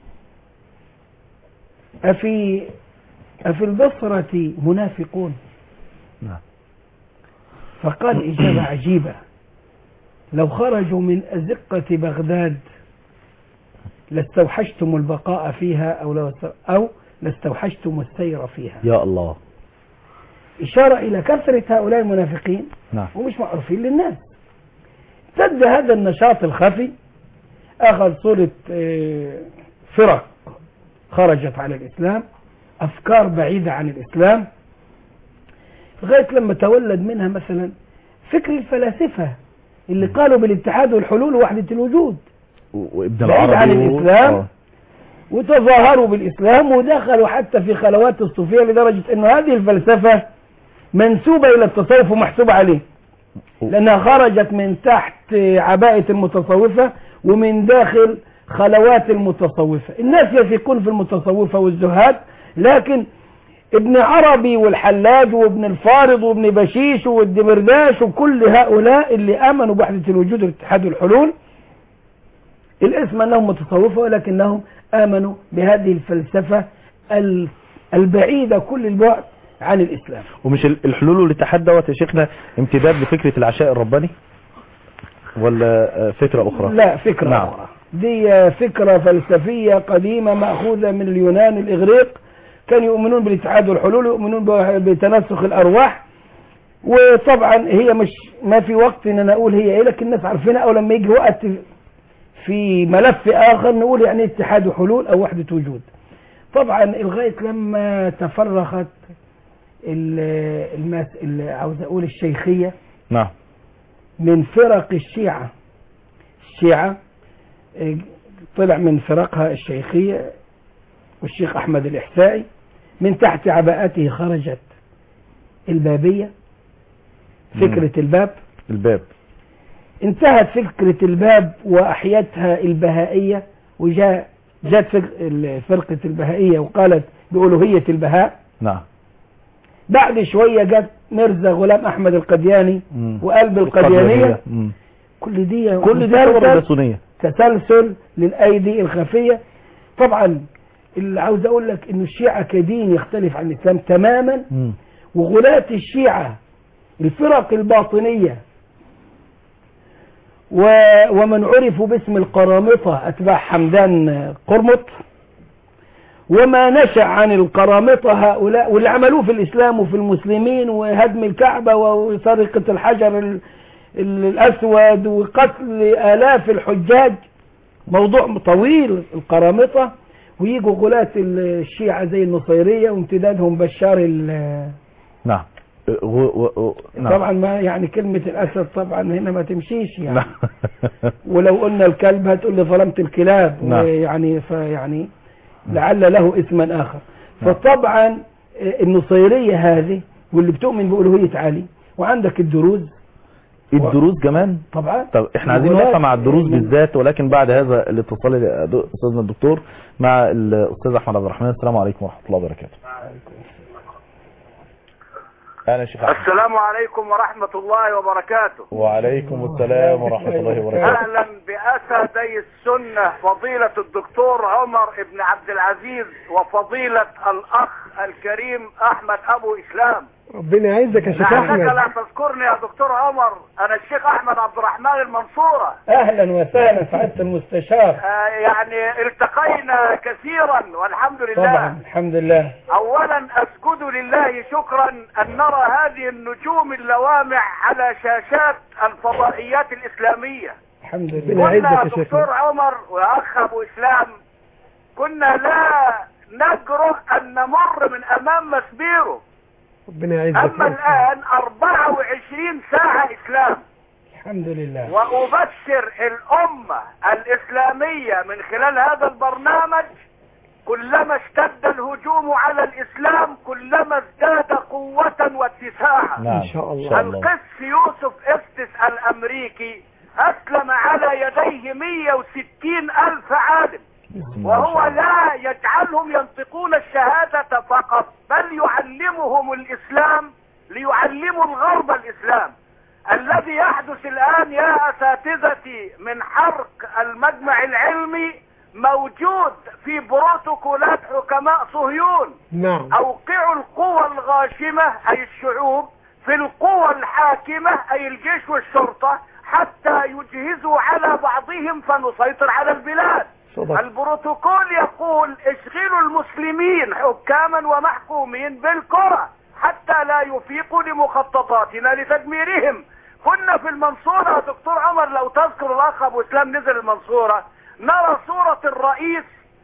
أفي أفي البصرة منافقون نعم فقال إجابة عجيبة لو خرجوا من أزقة بغداد لاستوحشتم البقاء فيها أو لو أو لاستوحشتم السير فيها يا الله إشارة إلى كثرة هؤلاء المنافقين نعم ومش معروفين للناس ابتد هذا النشاط الخفي أخذ صورة آه، فرق خرجت على الإسلام أفكار بعيدة عن الإسلام لغاية لما تولد منها مثلا فكر الفلاسفة اللي قالوا بالاتحاد والحلول ووحدة الوجود و- وابن بعيد العربي عن و- الإسلام. آه. وتظاهروا بالإسلام ودخلوا حتى في خلوات الصوفية لدرجة أن هذه الفلسفة منسوبة إلى التصوف ومحسوبة عليه لأنها خرجت من تحت عباءة المتصوفة ومن داخل خلوات المتصوفة الناس يثقون في المتصوفة والزهاد لكن ابن عربي والحلاج وابن الفارض وابن بشيش والدمرداش وكل هؤلاء اللي آمنوا بوحدة الوجود والاتحاد والحلول الاسم أنهم متصوفة ولكنهم آمنوا بهذه الفلسفة ال- البعيدة كل البعد عن الإسلام ومش ال- الحلول والاتحاد دوت يا شيخنا امتداد لفكرة العشاء الرباني ولا آه، فكرة أخرى لا فكرة نعم. أخرى دي فكرة فلسفية قديمة مأخوذة من اليونان الإغريق كانوا يؤمنون بالاتحاد والحلول يؤمنون بتنسخ الأرواح وطبعا هي مش ما في وقت ان انا اقول هي ايه لكن الناس عارفينها او لما يجي وقت في ملف اخر نقول يعني اتحاد وحلول او وحدة وجود طبعا لغاية لما تفرغت الماس عاوز اقول الشيخية نعم من فرق الشيعة الشيعة طلع من فرقها الشيخية والشيخ أحمد الإحسائي من تحت عباءته خرجت البابية فكرة الباب الباب انتهت فكرة الباب وأحيتها البهائية وجاء جاءت فرقة البهائية وقالت بألوهية البهاء نعم بعد شوية جت مرزا غلام أحمد القدياني مم. وقلب القديانية مم. كل دي كل دي صور مسلسل الماسونية تسلسل للأيدي الخفية طبعا اللي عاوز أقول لك إنه الشيعة كدين يختلف عن الإسلام تماما مم. وغلاة الشيعة الفرق الباطنية و... ومن عرفوا باسم القرامطة أتباع حمدان قرمط وما نشأ عن القرامطة هؤلاء واللي عملوه في الإسلام وفي المسلمين وهدم الكعبة وسرقة الحجر ال... ال- الأسود وقتل آلاف الحجاج موضوع طويل القرامطة ويجوا غلاة الشيعة زي النصيرية وامتدادهم بشار ال- نعم و... و... و... نعم. طبعا ما يعني كلمة الأسد طبعا هنا ما تمشيش يعني نعم. ولو قلنا الكلب هتقول لي ظلمت الكلاب نعم. يعني فيعني لعل له اسما آخر فطبعا آه، النصيرية هذه واللي بتؤمن بألوهية علي وعندك الدروز الدروز كمان طبعا طب احنا عايزين الغلاة نقف مع الدروز من- بالذات ولكن بعد هذا الاتصال يا دو- استاذنا الدكتور مع الاستاذ احمد عبد الرحمن السلام عليكم ورحمه الله وبركاته اهلا يا شيخ احمد السلام عليكم ورحمة الله وبركاته وعليكم السلام ورحمه الله وبركاته أهلا بأسدي السنة فضيلة الدكتور عمر بن عبد العزيز وفضيلة الأخ الكريم أحمد أبو إسلام ربنا يعزك يا شيخ لعلك احمد لا تذكرني يا دكتور عمر أنا الشيخ أحمد عبد الرحمن المنصورة أهلا وسهلا سعادة المستشار آه يعني التقينا كثيرا والحمد لله طبعا الحمد لله اولا اسجد لله شكرا ان نرى هذه النجوم اللوامع على شاشات الفضائيات الاسلامية الحمد ربنا لله يعزك كنا يا شيخنا. دكتور عمر واخ ابو اسلام كنا لا نجرؤ ان نمر من امام مسبيره ربنا يعزك اما يا الان 24 ساعة اسلام الحمد لله وأبشر الأمة الإسلامية من خلال هذا البرنامج كلما اشتد الهجوم على الإسلام كلما ازداد قوة واتساعا نعم إن شاء الله. ان شاء الله القس يوسف افتس الأمريكي أسلم على يديه 160 ألف عالم بسم الله ما وهو شاء الله. لا يجعلهم ينطقون الشهادة فقط بل يعلمهم الإسلام ليعلموا الغرب الإسلام الذي يحدث الآن يا أساتذتي من حرق المجمع العلمي موجود في بروتوكولات حكماء صهيون نعم أوقعوا القوى الغاشمة أي الشعوب في القوى الحاكمة أي الجيش والشرطة حتى يجهزوا على بعضهم فنسيطر على البلاد صدق البروتوكول يقول اشغلوا المسلمين حكاما ومحكومين بالكرة حتى لا يفيقوا لمخططاتنا لتدميرهم كنا في المنصورة يا دكتور عمر لو تذكر الاخ ابو اسلام نزل المنصورة نرى صورة الرئيس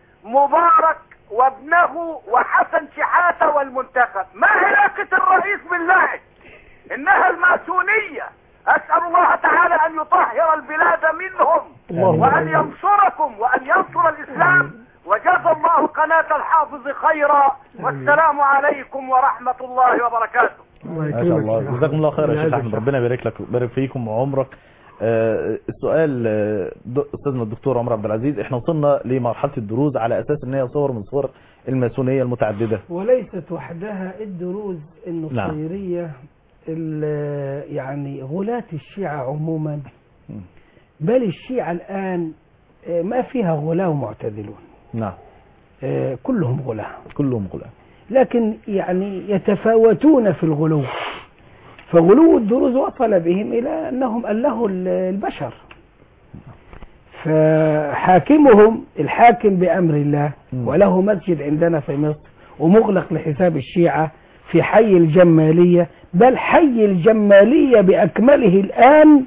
مبارك وابنه وحسن شحاتة والمنتخب ما علاقة الرئيس بالله انها الماسونية اسأل الله تعالى ان يطهر البلاد منهم اللهم وأن آمين. ينصركم وأن ينصر الإسلام وجزا الله قناة الحافظ خيرا والسلام عليكم ورحمة الله وبركاته الله ما شاء يكرمك الله يا شيخ جزاكم الله خير يا ربنا شيخ يعزك احمد ربنا يبارك لك ويبارك فيكم وعمرك آه، السؤال آه، د- استاذنا الدكتور عمر عبد العزيز احنا وصلنا لمرحله الدروز على اساس ان هي صور من صور الماسونيه المتعدده وليست وحدها الدروز النصيرية ال- يعني غلاة الشيعة عموما مم. بل الشيعة الآن آه، ما فيها غلاة ومعتدلون نعم آه، كلهم غلاة كلهم غلاة لكن يعني يتفاوتون في الغلو فغلو الدروز وصل بهم إلى أنهم أله ال- البشر فحاكمهم الحاكم بأمر الله مم. وله مسجد عندنا في مصر ومغلق لحساب الشيعة في حي الجمالية بل حي الجمالية بأكمله الآن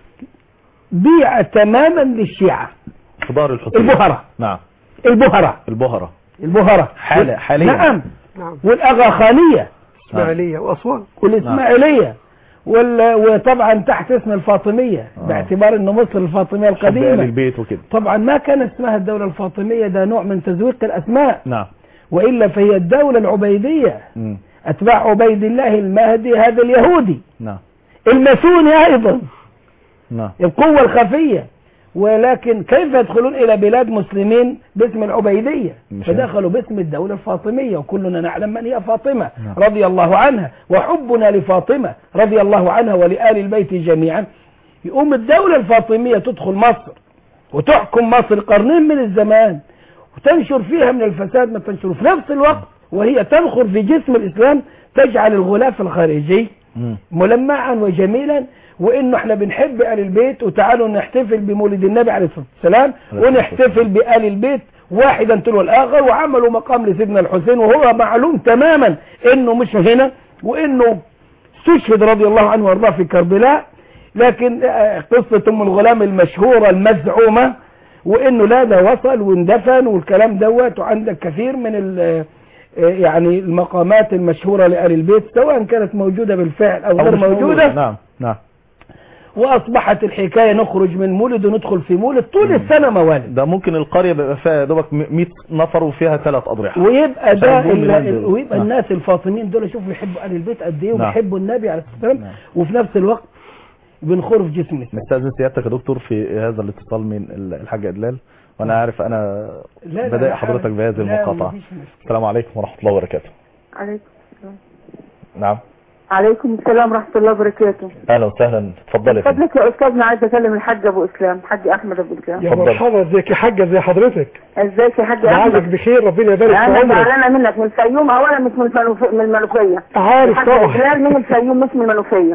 بيع تماما للشيعة في دار الحسين البهرة نعم البهرة البهرة البهرة حال- حاليا. نعم نعم والأغاخانية اسماعيلية وأسوان والإسماعيلية وال... وطبعا تحت اسم الفاطمية آه. باعتبار أن مصر الفاطمية حب آل القديمة البيت وكده طبعا ما كان اسمها الدولة الفاطمية ده نوع من تزويق الأسماء نعم وإلا فهي الدولة العبيدية مم. أتباع عبيد الله المهدي هذا اليهودي نعم الماسوني أيضا نعم القوة الخفية ولكن كيف يدخلون إلى بلاد مسلمين باسم العبيدية مش فدخلوا باسم الدولة الفاطمية وكلنا نعلم من هي فاطمة نعم. رضي الله عنها وحبنا لفاطمة رضي الله عنها ولآل البيت جميعا يقوم الدولة الفاطمية تدخل مصر وتحكم مصر قرنين من الزمان وتنشر فيها من الفساد ما تنشر في نفس الوقت وهي تنخر في جسم الإسلام تجعل الغلاف الخارجي مم. ملمعا وجميلا وانه احنا بنحب ال البيت وتعالوا نحتفل بمولد النبي عليه الصلاه والسلام عليه الصلاة ونحتفل بآل البيت واحدا تلو الاخر وعملوا مقام لسيدنا الحسين وهو معلوم تماما انه مش هنا وانه استشهد رضي الله عنه وارضاه في كربلاء لكن آه، قصة ام الغلام المشهورة المزعومة وانه لا ده وصل واندفن والكلام دوت وعندك كثير من ال- آه، يعني المقامات المشهورة لآل البيت سواء كانت موجودة بالفعل او أو غير مش موجودة. موجودة نعم نعم واصبحت الحكايه نخرج من مولد وندخل في مولد طول السنه موالد ده ممكن القرية بيبقى فيها يا دوبك 100 نفر وفيها ثلاث أضرحة ويبقى عشان ده يقول ال- ميلاد ال- دول. ويبقى نعم. الناس الفاطميين دول شوفوا يحبوا اهل البيت قد ايه نعم. وبيحبوا النبي عليه الصلاه والسلام نعم. وفي نفس الوقت بنخر في جسم النساء نستأذن سيادتك يا دكتور في هذا الاتصال من ال- الحاج إدلال وأنا عارف أنا لا، لا، بدأ لا، حضرتك بهذه لا، المقاطعة مفيش مشكلة. السلام عليكم ورحمة الله وبركاته عليكم نعم عليكم السلام ورحمة الله وبركاته أهلا وسهلا اتفضلي يا فندم. فضلك يا أستاذنا عايز أكلم الحاج أبو إسلام حاج أحمد أبو إسلام يا اتفضل. مرحبا ازيك يا حاجة زي حضرتك ازيك يا حاج لعلك أحمد بخير ربنا يبارك في أنا عمرك زعلانة منك من الفيوم أولا مش من المنوف- من المنوفية عارف الحاج طبعا إجلال من الفيوم مش من المنوفية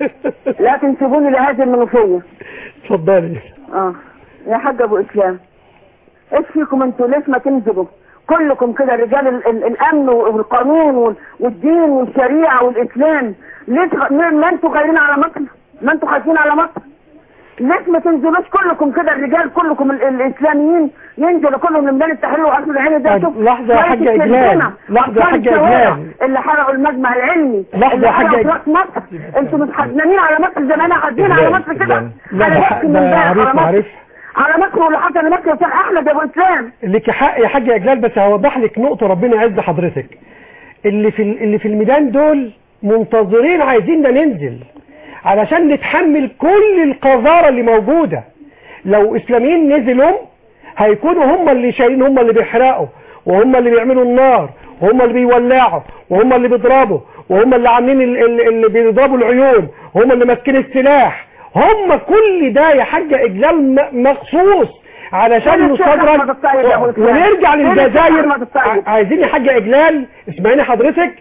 لكن سيبوني لهذه المنوفية اتفضلي اه يا حاج أبو إسلام ايش فيكم انتوا ليش ما تنزلوا كلكم كده رجال ال ال الامن والقانون وال- والدين والشريعه والاسلام ليش غ- ما ما انتوا غايرين على مصر ما انتوا خايفين على مصر ليش ما تنزلوش كلكم كده الرجال كلكم ال الاسلاميين ينزلوا كلهم لميدان التحرير وقصر العين ده طب شوف لحظة يا شوية حاجة إجلال. التليفونة، لحظة يا أطفال حاجة الشوارع إجلال. اللي حرقوا المجمع العلمي لحظة اللي يا حاجة حرقوا إجلال. تراث مصر انتوا مش حزنانين على مصر زي ما انا حزين على إجلال، مصر كده إجلال. لا انا ده بحكي من ده امبارح عارف على مصر عارف على مصر واللي حصل لمصر يا شيخ احمد يا ابو اسلام لك حق يا حاج اجلال بس هوضح لك نقطة ربنا يعز حضرتك اللي في ال- اللي في الميدان دول منتظرين عايزيننا ننزل علشان نتحمل كل القذارة اللي موجودة لو اسلاميين نزلوا هيكونوا هم اللي شايلين هم اللي بيحرقوا وهم اللي بيعملوا النار وهم اللي بيولعوا وهم اللي بيضربوا وهم اللي عاملين ال- ال- اللي بيضربوا العيون وهم اللي ماسكين السلاح هم كل ده يا حاجة اجلال م- مخصوص علشان فين الشيخ أحمد نستدرج الطيب يا أبو إسلام؟ ونرجع فين الشيخ للجزائر أحمد الطيب؟ ع- عايزين يا حاجة اجلال اسمعيني حضرتك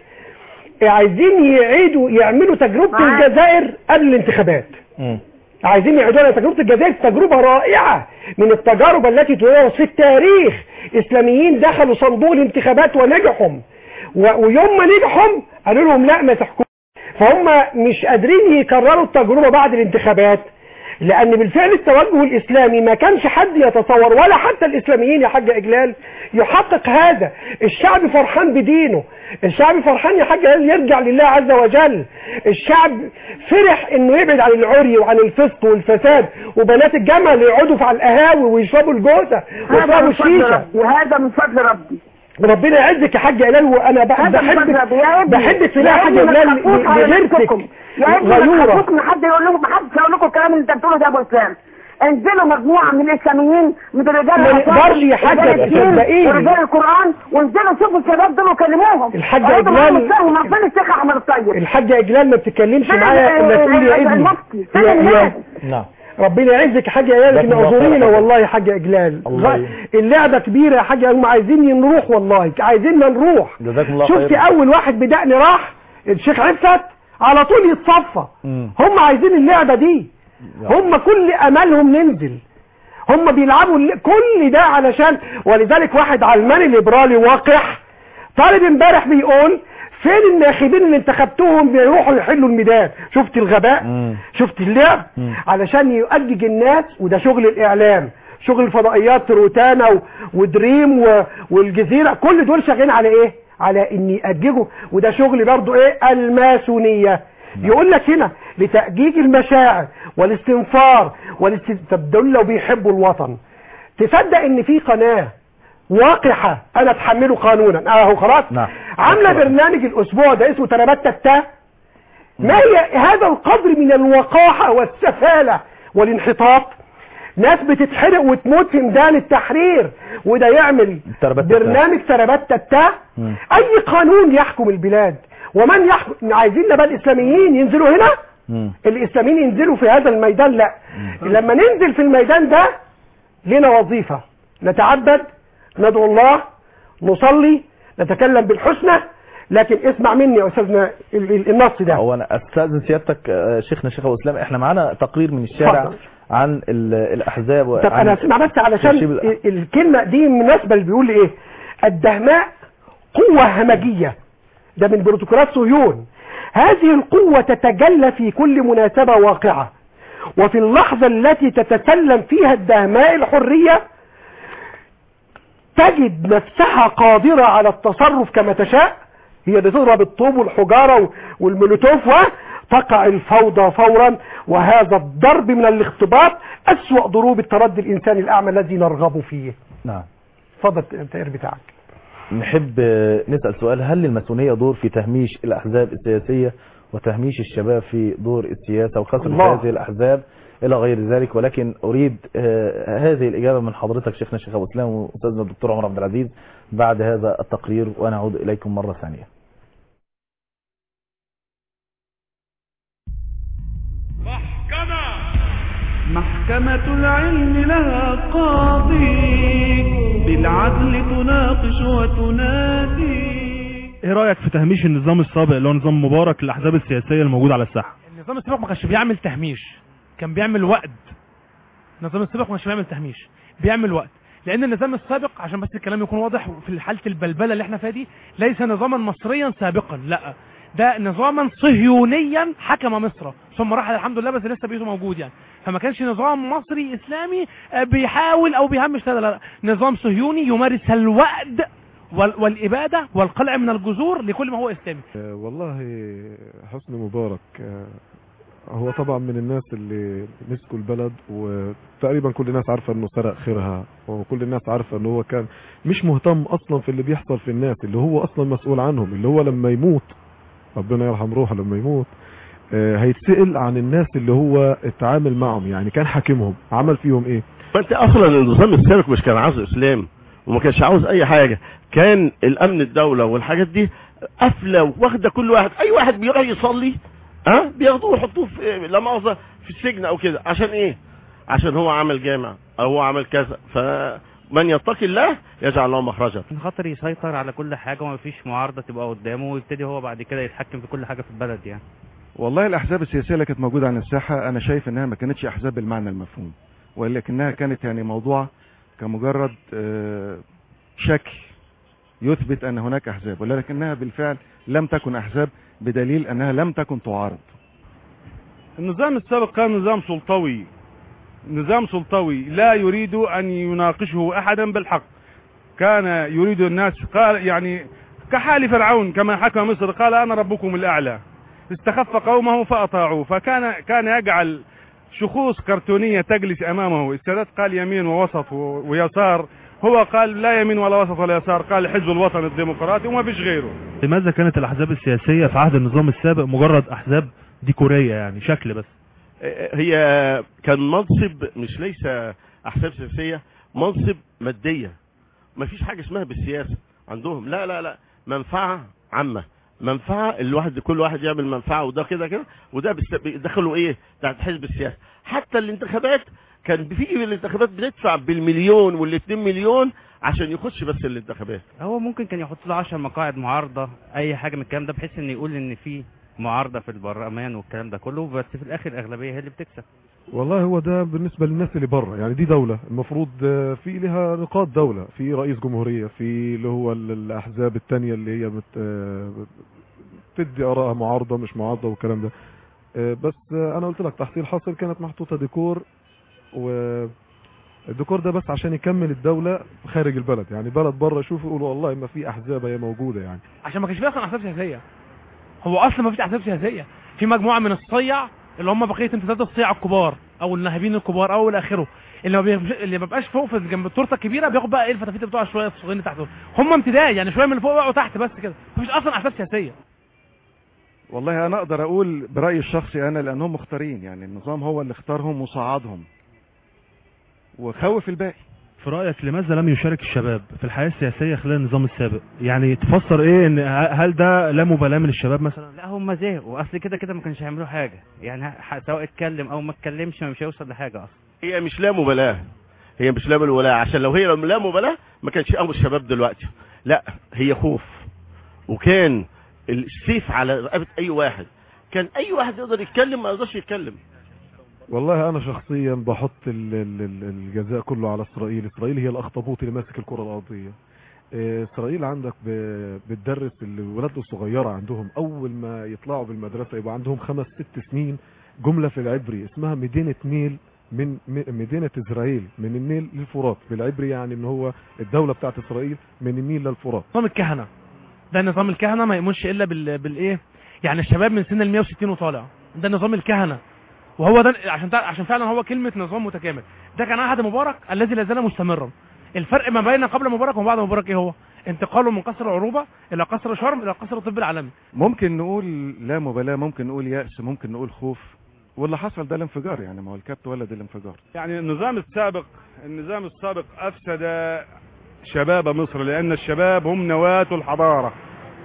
عايزين يعيدوا يعملوا تجربة معاك. الجزائر قبل الانتخابات مم. عايزين يعيدوا لنا تجربة الجزائر تجربة رائعة من التجارب التي تدرس في التاريخ اسلاميين دخلوا صندوق الانتخابات ونجحوا و- ويوم ما نجحوا قالوا لهم لا ما تحكموا فهم مش قادرين يكرروا التجربة بعد الانتخابات لان بالفعل التوجه الاسلامي ما كانش حد يتصور ولا حتى الاسلاميين يا حاج اجلال يحقق هذا الشعب فرحان بدينه الشعب فرحان يا حاج اجلال يرجع لله عز وجل الشعب فرح انه يبعد عن العري وعن الفسق والفساد وبنات الجامعة اللي يقعدوا على القهاوي ويشربوا الجوزة هذا ويشربوا من فضل الشيشة ربي هذا من فضل ربي ربنا يعزك يا حاج اجلال وانا بح- هذا من فضل بحبك ربي يا ابني بحبك في الله يا يا حاج ابني ما اجلال تخافوش على لغيرتك نفسكم. يا ابني ما غيورة تخافوش من حد يقول لكم ما حدش هيقول لكم الكلام اللي انت بتقوله ده يا ابو اسلام انزلوا مجموعه من الاسلاميين من رجال ما العقائد نقدرش يا حاجة، ورجال الدين صدقيني. ورجال القران وانزلوا شوفوا الشباب دول وكلموهم الحاج اقعدوا معاهم إجلال- واسمعوا فين الشيخ احمد الطيب الحاجة اجلال ما بتتكلمش فين معايا ال- الا تقول يا ال- ابني المفتي فين يا- يا- الناس نعم ربنا يعزك يا حاجة اجلال جزاكم لكن الله خير يا اعذرينا حاج. والله يا حاجة اجلال الله غ- يعين. اللعبة كبيرة يا حاجة هم عايزين نروح والله عايزيننا نروح جزاكم الله شفت خير اول واحد بدقني راح الشيخ عفت على طول يتصفى مم. هم عايزين اللعبة دي يعني. هم كل املهم ننزل هم بيلعبوا ال- كل ده علشان ولذلك واحد علماني ليبرالي واقح طالب امبارح بيقول فين الناخبين اللي انتخبتوهم بيروحوا يحلوا الميدان شفت الغباء مم. شفت اللعب مم. علشان يؤجج الناس وده شغل الاعلام شغل الفضائيات روتانا و- ودريم و- والجزيره كل دول شغالين على ايه على ان يأججوا وده شغل برضو ايه الماسونيه يقول لك هنا لتأجيج المشاعر والاستنفار والاست... طب دول لو بيحبوا الوطن تصدق ان في قناه واقحه انا اتحمله قانونا اهو خلاص نعم. عامله برنامج الاسبوع ده اسمه تربات التاه ما هي هذا القدر من الوقاحة والسفالة والانحطاط ناس بتتحرق وتموت في ميدان التحرير وده يعمل تربات تتاه. برنامج تربات تتاه مم. اي قانون يحكم البلاد ومن يحكم عايزين بقى الاسلاميين ينزلوا هنا مم. الاسلاميين ينزلوا في هذا الميدان لا لما ننزل في الميدان ده لنا وظيفة نتعبد ندعو الله نصلي نتكلم بالحسنى لكن اسمع مني يا استاذنا ال- ال- النص ده هو انا استاذن سيادتك آه، شيخنا شيخ ابو اسلام احنا معانا تقرير من الشارع اتفضل. عن ال- الاحزاب طب وعن انا اسمع بس علشان ترشيب الأ- ال- الكلمة دي مناسبة اللي بيقول لي ايه الدهماء قوة همجية ده من بروتوكولات صهيون هذه القوة تتجلى في كل مناسبة واقعة وفي اللحظة التي تتسلم فيها الدهماء الحرية تجد نفسها قادرة على التصرف كما تشاء هي اللي تضرب الطوب والحجارة والمولوتوف وتقع الفوضى فورا وهذا الضرب من الاختباط أسوأ ضروب التردي الإنساني الأعمى الذي نرغب فيه نعم اتفضل التقرير بتاعك نحب آه، نسأل سؤال هل للماسونية دور في تهميش الأحزاب السياسية وتهميش الشباب في دور السياسة وكسر الله. هذه الأحزاب إلى غير ذلك ولكن أريد آه، هذه الإجابة من حضرتك شيخنا الشيخ أبو إسلام وأستاذنا الدكتور عمر عبد العزيز بعد هذا التقرير ونعود إليكم مرة ثانية محكمة العلم لها قاضي بالعدل تناقش وتنادي ايه رايك في تهميش النظام السابق اللي هو نظام مبارك للاحزاب السياسيه الموجوده على الساحه النظام السابق ما كانش بيعمل تهميش كان بيعمل وقت النظام السابق ما كانش بيعمل تهميش بيعمل وقت لان النظام السابق عشان بس الكلام يكون واضح في حاله البلبله اللي احنا فيها دي ليس نظاما مصريا سابقا لا ده نظاما صهيونيا حكم مصر ثم رحل الحمد لله بس لسه بيته موجود يعني فما كانش نظام مصري اسلامي آه، بيحاول او بيهمش لا لا لا نظام صهيوني يمارس الوأد وال- والإبادة والقلع من الجذور لكل ما هو إسلامي آه، والله حسني مبارك آه، هو طبعا من الناس اللي مسكوا البلد وتقريبا كل الناس عارفه انه سرق خيرها وكل الناس عارفه انه هو كان مش مهتم اصلا في اللي بيحصل في الناس اللي هو اصلا مسؤول عنهم اللي هو لما يموت ربنا يرحم روحه لما يموت آه، هيتسأل عن الناس اللي هو اتعامل معهم يعني كان حاكمهم عمل فيهم ايه ما انت اصلا النظام السابق مش كان عاوز اسلام وما كانش عاوز اي حاجه كان الامن الدوله والحاجات دي قافله واخده كل واحد اي واحد بيروح يصلي ها بياخدوه ويحطوه في لا مؤاخذه في السجن او كده عشان ايه عشان هو عمل جامع او هو عمل كذا فمن يتقي الله يجعل له مخرجا عشان خاطر يسيطر على كل حاجة وما فيش معارضة تبقى قدامه ويبتدي هو بعد كده يتحكم في كل حاجة في البلد يعني والله الاحزاب السياسيه اللي كانت موجوده على الساحه انا شايف انها ما كانتش احزاب بالمعنى المفهوم ولكنها كانت يعني موضوع كمجرد آه، شكل يثبت ان هناك احزاب ولكنها بالفعل لم تكن احزاب بدليل انها لم تكن تعارض النظام السابق كان نظام سلطوي نظام سلطوي لا يريد ان يناقشه احدا بالحق كان يريد الناس قال يعني كحال فرعون كما حكم مصر قال انا ربكم الاعلى استخف قومه فاطاعوه فكان كان يجعل شخوص كرتونيه تجلس امامه السادات قال يمين ووسط و- ويسار هو قال لا يمين ولا وسط ولا يسار قال حزب الوطن الديمقراطي وما فيش غيره لماذا كانت الاحزاب السياسيه في عهد النظام السابق مجرد احزاب ديكوريه يعني شكل بس هي كان منصب مش ليس احزاب سياسيه منصب ماديه ما فيش حاجه اسمها بالسياسه عندهم لا لا لا منفعه عامه منفعه الواحد كل واحد يعمل منفعه وده كده كده وده بيست- بيدخلوا ايه تحت حزب السياسه حتى الانتخابات كان في الانتخابات بندفع بالمليون والاتنين مليون عشان يخش بس الانتخابات هو ممكن كان يحط له 10 مقاعد معارضة اي حاجة من الكلام ده بحيث ان يقول ان في معارضة في البرلمان والكلام ده كله بس في الاخر الاغلبية هي اللي بتكسب والله هو ده بالنسبة للناس اللي بره يعني دي دولة المفروض آه، في لها نقاط دولة في رئيس جمهورية في اللي هو ال- الأحزاب التانية اللي هي بت آه، تدي آرائها معارضة مش معارضة والكلام ده آه، بس آه، أنا قلت لك تحصيل حاصل كانت محطوطة ديكور و الديكور ده بس عشان يكمل الدولة خارج البلد يعني بلد بره يشوفوا يقولوا والله ما في أحزاب هي موجودة يعني عشان ما كانش فيه اصلا احزاب سياسيه هو اصلا ما فيش احزاب سياسيه في مجموعه من الصيع اللي هم بقيه امتداد الصيع الكبار او الناهبين الكبار او الى اخره اللي ما بيبقاش اللي ما بيبقاش فوق في جنب التورته الكبيره بياخد بقى ايه الفتافيت بتوع شويه الصغيرين اللي تحت دول هم امتداد يعني شويه من اللي فوق وقعوا تحت بس كده مفيش اصلا احزاب سياسيه والله انا اقدر اقول برايي الشخصي انا لانهم مختارين يعني النظام هو اللي اختارهم وصعدهم وخوف الباقي في رأيك لماذا لم يشارك الشباب في الحياة السياسية خلال النظام السابق يعني تفسر ايه ان هل ده لا مبالاة من الشباب مثلا لا هم زهقوا اصل كده كده ما كانش هيعملوا حاجه يعني ح- سواء اتكلم او ما اتكلمش مش هيوصل لحاجه اصلا هي مش لا مبالاة هي مش لا مبالاة عشان لو هي لا مبالاة ما كانش قاموا الشباب دلوقتي لا هي خوف وكان السيف على رقبة اي واحد كان اي واحد يقدر يتكلم ما يقدرش يتكلم والله انا شخصيا بحط ال- ال- ال- الجزاء كله على اسرائيل اسرائيل هي الاخطبوط اللي ماسك الكره الارضيه إيه، اسرائيل عندك ب- بتدرس الولاد الصغيره عندهم اول ما يطلعوا بالمدرسه يبقى عندهم خمس ست سنين جمله في العبري اسمها مدينه نيل من م- مدينه اسرائيل من النيل للفرات بالعبري يعني ان هو الدوله بتاعت اسرائيل من النيل للفرات نظام الكهنه ده نظام الكهنه ما يؤمنش الا بال... بالايه يعني الشباب من سن ال 160 وطالع ده نظام الكهنه وهو ده عشان تع- عشان فعلا هو كلمه نظام متكامل ده كان عهد مبارك الذي لا زال مستمرا الفرق ما بين قبل مبارك وبعد مبارك ايه هو انتقاله من قصر العروبه الى قصر شرم الى قصر الطب العالمي ممكن نقول لا مبالاة ممكن نقول يأس ممكن نقول خوف واللي حصل ده الانفجار يعني ما هو الكبت ولد الانفجار يعني النظام السابق النظام السابق افسد شباب مصر لان الشباب هم نواة الحضارة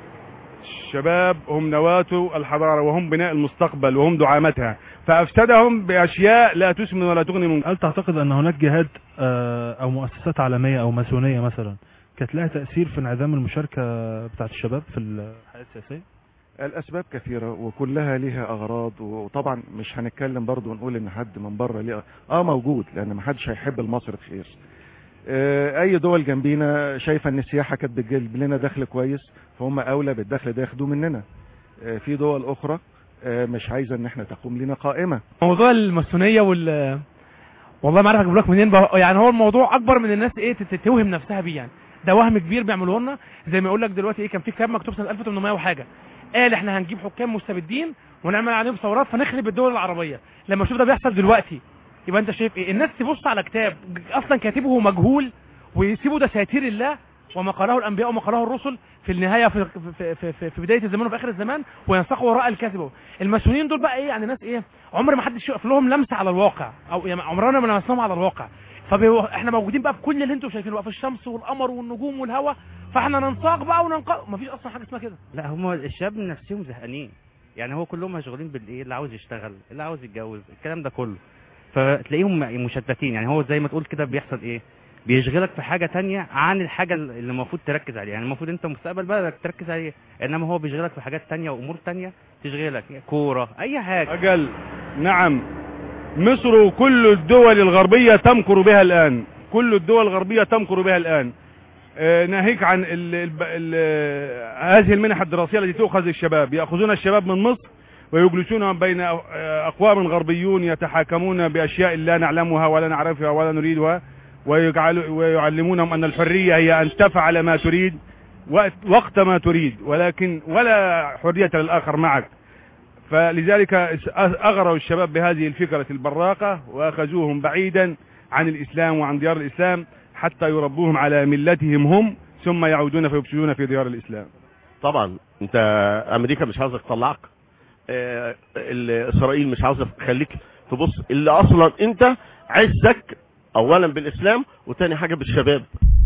الشباب هم نواة الحضارة وهم بناء المستقبل وهم دعامتها فافسدهم باشياء لا تسمن ولا تغني من هل تعتقد ان هناك جهات آه، او مؤسسات عالمية او ماسونية مثلا كانت لها تأثير في انعدام المشاركة بتاعت الشباب في الحياة السياسية الاسباب كثيرة وكلها ليها اغراض وطبعا مش هنتكلم برضو ونقول ان حد من بره ليه اه موجود لان ما حدش هيحب المصري خير آه، اي دول جنبينا شايفه ان السياحه كانت بتجيب لنا دخل كويس فهم اولى بالدخل ده ياخدوه مننا آه، في دول اخرى آه، مش عايزه ان احنا تقوم لنا قائمه موضوع الماسونيه وال والله ما عارف اجيب لك منين بقى. يعني هو الموضوع اكبر من الناس ايه تت- توهم نفسها بيه يعني ده وهم كبير بيعملوه لنا زي ما يقول لك دلوقتي ايه كان في كتاب مكتوب سنه 1800 وحاجه قال احنا هنجيب حكام مستبدين ونعمل عليهم ثورات فنخرب الدول العربيه لما اشوف ده بيحصل دلوقتي يبقى انت شايف ايه الناس تبص على كتاب اصلا كاتبه مجهول ويسيبوا دساتير الله وما قاله الانبياء وما قاله الرسل في النهايه في في في, في, في بدايه الزمان وفي اخر الزمان وينساقوا وراء الكذب الماسونيين دول بقى ايه يعني ناس ايه عمر ما حدش يقف لهم لمسه على الواقع او يعني عمرنا ما لمسناهم على الواقع فاحنا موجودين بقى في كل اللي انتم شايفينه بقى في الشمس والقمر والنجوم والهواء فاحنا ننساق بقى وننقى مفيش اصلا حاجه اسمها كده لا هم الشباب نفسهم زهقانين يعني هو كلهم مشغولين بالايه اللي عاوز يشتغل اللي عاوز يتجوز الكلام ده كله فتلاقيهم مشتتين يعني هو زي ما تقول كده بيحصل ايه بيشغلك في حاجة تانية عن الحاجة اللي المفروض تركز عليها يعني المفروض انت مستقبل بلدك تركز عليه انما هو بيشغلك في حاجات تانية وامور تانية تشغلك كورة اي حاجة أجل نعم مصر وكل الدول الغربية تمكر بها الآن كل الدول الغربية تمكر بها الآن آه، ناهيك عن ال ال ال هذه المنح الدراسية التي تؤخذ للشباب يأخذون الشباب من مصر ويجلسونهم بين آه، أقوام غربيون يتحاكمون بأشياء لا نعلمها ولا نعرفها ولا نريدها ويجعل ويعلمونهم أن الحرية هي أن تفعل ما تريد وقت وقت ما تريد ولكن ولا حرية للآخر معك فلذلك أغروا الشباب بهذه الفكرة البراقة وأخذوهم بعيدا عن الإسلام وعن ديار الإسلام حتى يربوهم على ملتهم هم ثم يعودون فيفسدون في ديار الإسلام طبعا انت امريكا مش عاوزك تطلعك آه، ال- اسرائيل مش عاوزه تخليك تبص اللي اصلا انت عزك اولا بالاسلام وتاني حاجه بالشباب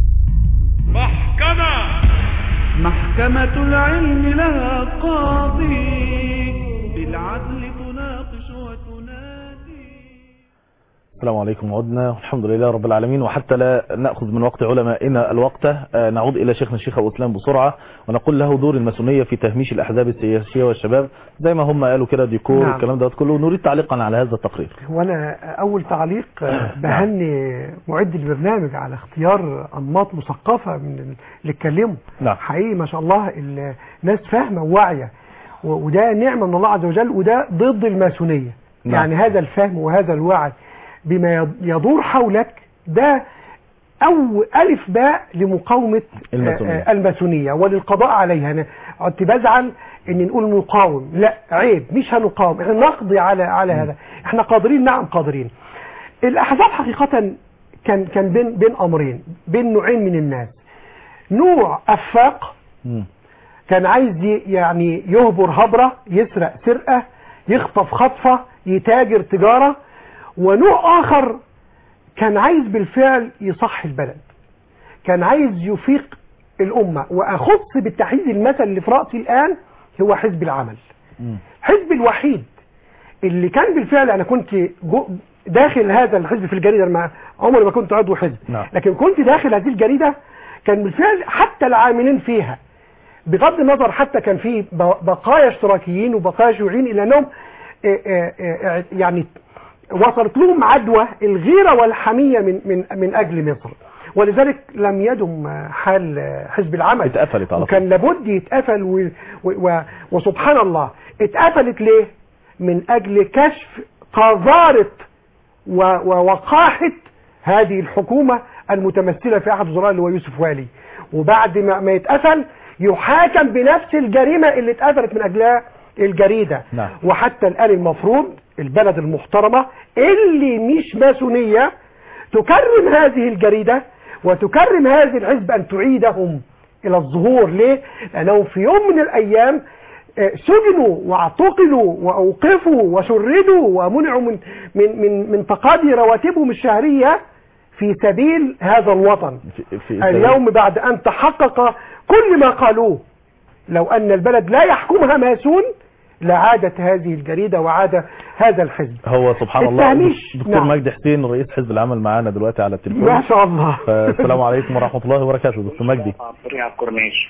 محكمة محكمة العلم لها قاضي بالعدل تناقش وتنادي السلام عليكم وعدنا الحمد لله رب العالمين وحتى لا نأخذ من وقت علمائنا الوقت آه، نعود إلى شيخنا الشيخ أبو إسلام بسرعة ونقول له دور الماسونية في تهميش الأحزاب السياسية والشباب زي ما هم قالوا كده ديكور نعم. والكلام ده كله نريد تعليقا على هذا التقرير وانا اول تعليق آه، بهني معد البرنامج على اختيار انماط مثقفه من ال- اللي اتكلموا نعم. حقيقي ما شاء الله الناس فاهمه وواعيه و- وده نعمه من الله عز وجل وده ضد الماسونيه نعم. يعني هذا الفهم وهذا الوعي بما يد- يدور حولك ده أو ألف باء لمقاومة الماسونية. آه، آه، الماسونية وللقضاء عليها أنا كنت بزعل إن نقول نقاوم لا عيب مش هنقاوم احنا نقضي على على هذا احنا قادرين نعم قادرين الأحزاب حقيقة كان كان بين بين أمرين بين نوعين من الناس نوع أفاق مم. كان عايز ي- يعني يهبر هبرة يسرق سرقة يخطف خطفة يتاجر تجارة ونوع آخر كان عايز بالفعل يصح البلد كان عايز يفيق الأمة وأخص بالتحديد المثل اللي في رأسي الآن هو حزب العمل مم. حزب الوحيد اللي كان بالفعل أنا كنت جو داخل هذا الحزب في الجريدة ما عمري ما كنت عضو حزب نعم. لكن كنت داخل هذه الجريدة كان بالفعل حتى العاملين فيها بغض النظر حتى كان في ب- بقايا اشتراكيين وبقايا شيوعيين الى انهم آه، آه، آه، يعني وصلت لهم عدوى الغيره والحميه من من من اجل مصر ولذلك لم يدم آه، حال آه، حزب العمل اتقفلت على وكان لابد يتقفل و و و وسبحان الله اتقفلت ليه من اجل كشف قذاره و- ووقاحة هذه الحكومة المتمثلة في أحد الوزراء اللي هو يوسف والي وبعد ما ما يتقفل يحاكم بنفس الجريمة اللي اتقفلت من أجلها الجريدة نعم. وحتى الآن المفروض البلد المحترمة اللي مش ماسونية تكرم هذه الجريدة وتكرم هذه الحزب أن تعيدهم إلى الظهور ليه؟ لأنهم في يوم من الأيام آه، سجنوا واعتقلوا واوقفوا وشردوا ومنعوا من من من من تقاضي رواتبهم الشهريه في سبيل هذا الوطن في, في اليوم بعد ان تحقق كل ما قالوه لو ان البلد لا يحكمها ماسون لعادت هذه الجريده وعاد هذا الحزب هو سبحان الله التهميش. دكتور نعم. مجدي حسين رئيس حزب العمل معانا دلوقتي على التليفون ما شاء الله السلام عليكم ورحمة الله وبركاته دكتور مجدي على الكورنيش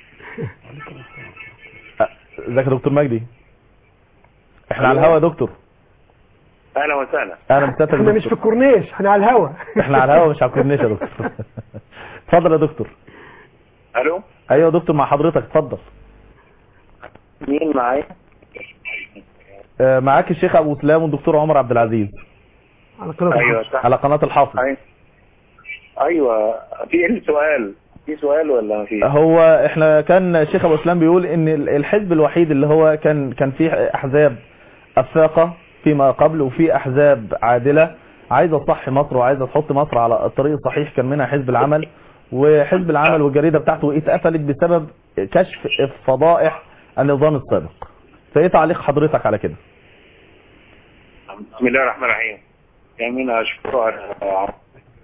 ازيك يا دكتور مجدي احنا على الهوا يا دكتور اهلا وسهلا اهلا مساتك احنا مش في الكورنيش احنا على الهوا احنا على الهوا مش على الكورنيش يا دكتور اتفضل يا دكتور الو ايوه يا دكتور مع حضرتك اتفضل مين معايا آه، معاك الشيخ ابو سلام والدكتور عمر عبد العزيز على قناه ايوه الحق. صح على قناة الحافظ أيوة. ايوه في ايه سؤال في سؤال ولا ما في هو احنا كان الشيخ ابو اسلام بيقول ان ال- الحزب الوحيد اللي هو كان كان فيه احزاب افاقه فيما قبل وفي احزاب عادله عايزه تصحي مصر وعايزه تحط مصر على الطريق الصحيح كان منها حزب العمل وحزب العمل والجريده بتاعته اتقفلت بسبب كشف فضائح النظام السابق فايه تعليق حضرتك على كده بسم الله الرحمن الرحيم يمين اشكر على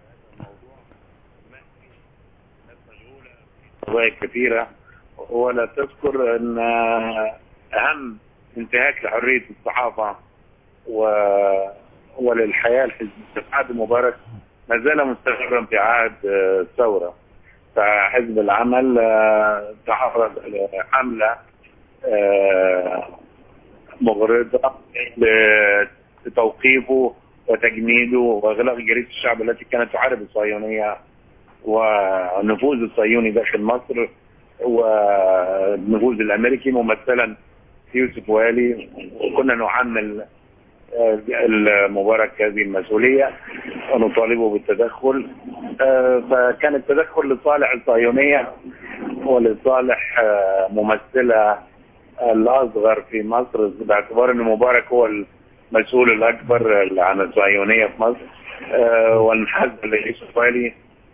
قضايا كثيرة ولا تذكر ان اهم انتهاك لحرية الصحافة و... وللحياة الحزبية في عهد مبارك ما زال مستمرا في عهد آه، الثورة فحزب العمل آه، تعرض لحملة آه، مغرضة لتوقيفه وتجميده واغلاق جريده الشعب التي كانت تحارب الصهيونيه والنفوذ الصهيوني داخل مصر والنفوذ الامريكي ممثلا في يوسف والي وكنا نحمل آه، المبارك هذه المسؤوليه ونطالبه بالتدخل آه، فكان التدخل لصالح الصهيونيه ولصالح آه، ممثله الاصغر في مصر باعتبار ان مبارك هو المسؤول الاكبر عن الصهيونيه في مصر آه، وانحاز ليوسف والي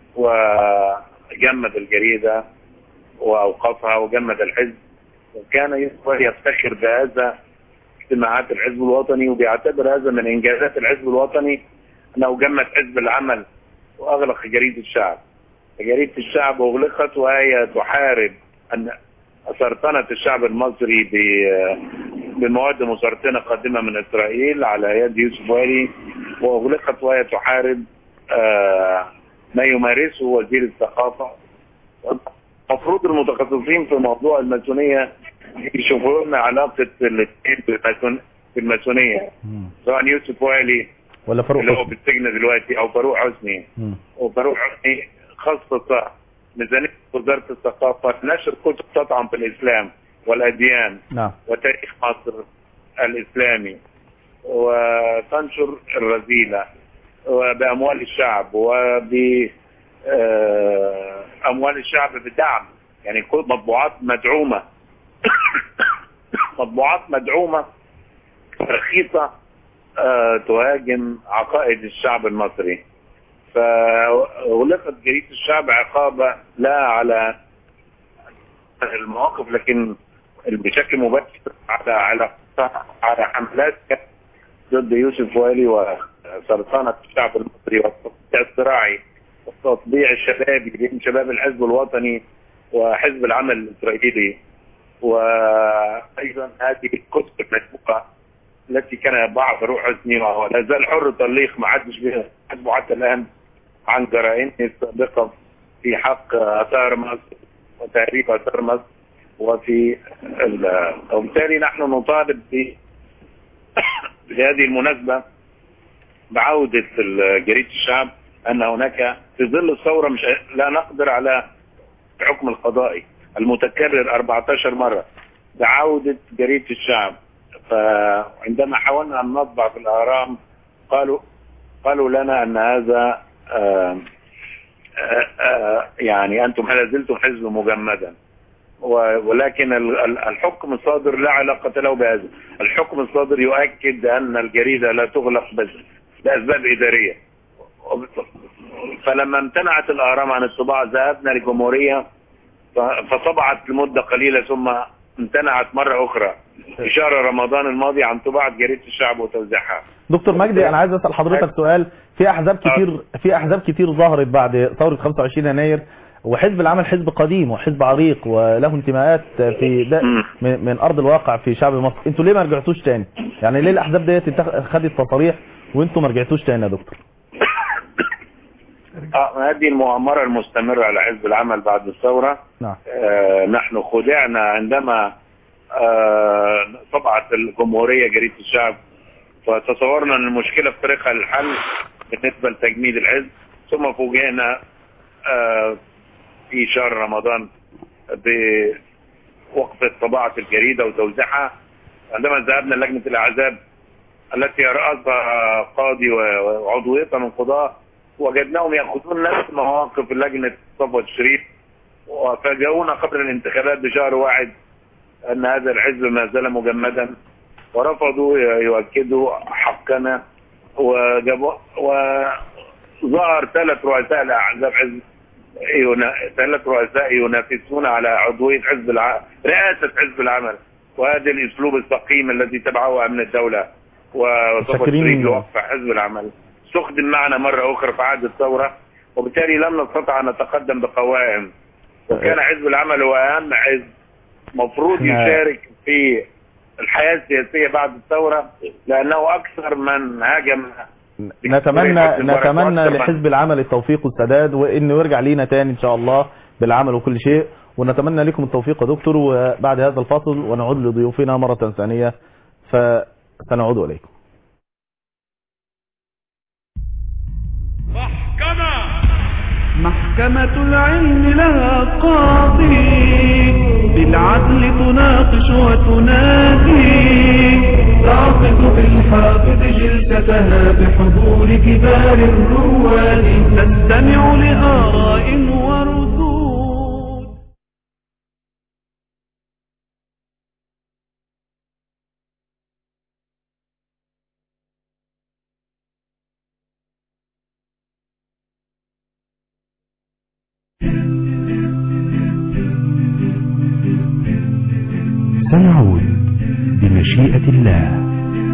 وجمد الجريده واوقفها وجمد الحزب وكان يوسف والي يفتخر بهذا اجتماعات الحزب الوطني وبيعتبر هذا من انجازات الحزب الوطني انه جمد حزب العمل واغلق جريده الشعب جريده الشعب اغلقت وهي تحارب ان سرطنة الشعب المصري ب- بمواد مسرطنة قادمة من إسرائيل على يد يوسف والي واغلقت وهي تحارب آه، ما يمارسه وزير الثقافه المفروض المتخصصين في موضوع الماسونيه يشوفوا لنا علاقه الاثنين بالماسون- بالماسونيه سواء يوسف والي ولا فاروق اللي هو حسني بالسجن دلوقتي او فاروق حسني مم. وفاروق حسني خصص ميزانيه وزاره الثقافه نشر كتب تطعن في الاسلام والاديان نعم وتاريخ مصر الاسلامي وتنشر الرذيله وباموال الشعب وب آه، اموال الشعب بدعم يعني كل مطبوعات مدعومه مطبوعات مدعومه رخيصه آه، تهاجم عقائد الشعب المصري فغلقت جريدة الشعب عقابة لا على المواقف لكن بشكل مباشر على على على حملات ضد يوسف والي وسرطانة الشعب المصري والتطبيع الصراعي والتطبيع الشبابي بين شباب الحزب الوطني وحزب العمل الإسرائيلي وأيضا هذه الكتب المسبوقة التي كان يطبعها فاروق حسني وهو لا زال حر التطليق ما حدش بيحاسبه حتى الآن عن جرائمه السابقة في حق آثار مصر وتهريب آثار مصر وفي ال- وبالتالي نحن نطالب ب بهذه المناسبة بعودة ال- جريدة الشعب أن هناك في ظل الثورة مش لا نقدر على الحكم القضائي المتكرر 14 مرة بعودة جريدة الشعب فعندما حاولنا أن نطبع في الأهرام قالوا قالوا لنا أن هذا آه، آه، آه، يعني أنتم لا زلتم حزب مجمدا و- ولكن ال- ال- الحكم الصادر لا علاقة له بهذا الحكم الصادر يؤكد أن الجريدة لا تغلق بس لأسباب إدارية فلما امتنعت الأهرام عن الطباعة ذهبنا لجمهورية ف- فطبعت لمدة قليلة ثم امتنعت مرة أخرى في شهر رمضان الماضي عن طباعة جريدة الشعب وتوزيعها دكتور مجدي انا عايز اسال حضرتك سؤال في احزاب كتير في احزاب كتير ظهرت بعد ثوره 25 يناير وحزب العمل حزب قديم وحزب عريق وله انتماءات في ده من, من ارض الواقع في شعب مصر انتوا ليه ما رجعتوش تاني يعني ليه الاحزاب ديت اتخ- خدت تصاريح وانتوا ما رجعتوش تاني يا دكتور آه، هذه المؤامرة المستمرة على حزب العمل بعد الثورة نعم آه، نحن خدعنا عندما آه، طبعت الجمهورية جريدة الشعب فتصورنا ان المشكلة في طريقها للحل بالنسبة لتجميد الحزب ثم فوجئنا آه، في شهر رمضان بوقف طباعة الجريدة وتوزيعها عندما ذهبنا لجنة الأحزاب التي يرأسها قاضي و- وعضويتها من قضاء وجدناهم يأخذون نفس مواقف لجنة صفوة الشريف وفاجئونا قبل الانتخابات بشهر واحد أن هذا الحزب ما زال مجمدا ورفضوا يؤكدوا حقنا وجابوا وظهر ثلاث رؤساء لأحزاب حزب ينا... ثلاث رؤساء ينافسون على عضوية حزب الع... رئاسة حزب العمل وهذا الأسلوب السقيم الذي تبعه أمن الدولة وصفوة شاكرين. الشريف لوقف حزب العمل استخدم معنا مرة أخرى في عهد الثورة وبالتالي لم نستطع أن نتقدم بقوائم وكان حزب العمل هو أهم حزب مفروض إحنا- يشارك في الحياة السياسية بعد الثورة لأنه أكثر من هاجم نتمنى حسني مبارك نتمنى وأكثر من- لحزب العمل التوفيق والسداد وانه يرجع لينا تاني ان شاء الله بالعمل وكل شيء ونتمنى لكم التوفيق يا دكتور وبعد هذا الفاصل ونعود لضيوفنا مرة ثانية فسنعود اليكم محكمة العلم لها قاضي بالعدل تناقش وتنادي تعقد بالحافظ جلستها بحضور كبار الرواد تستمع لآراء وردود سنعود بمشيئة الله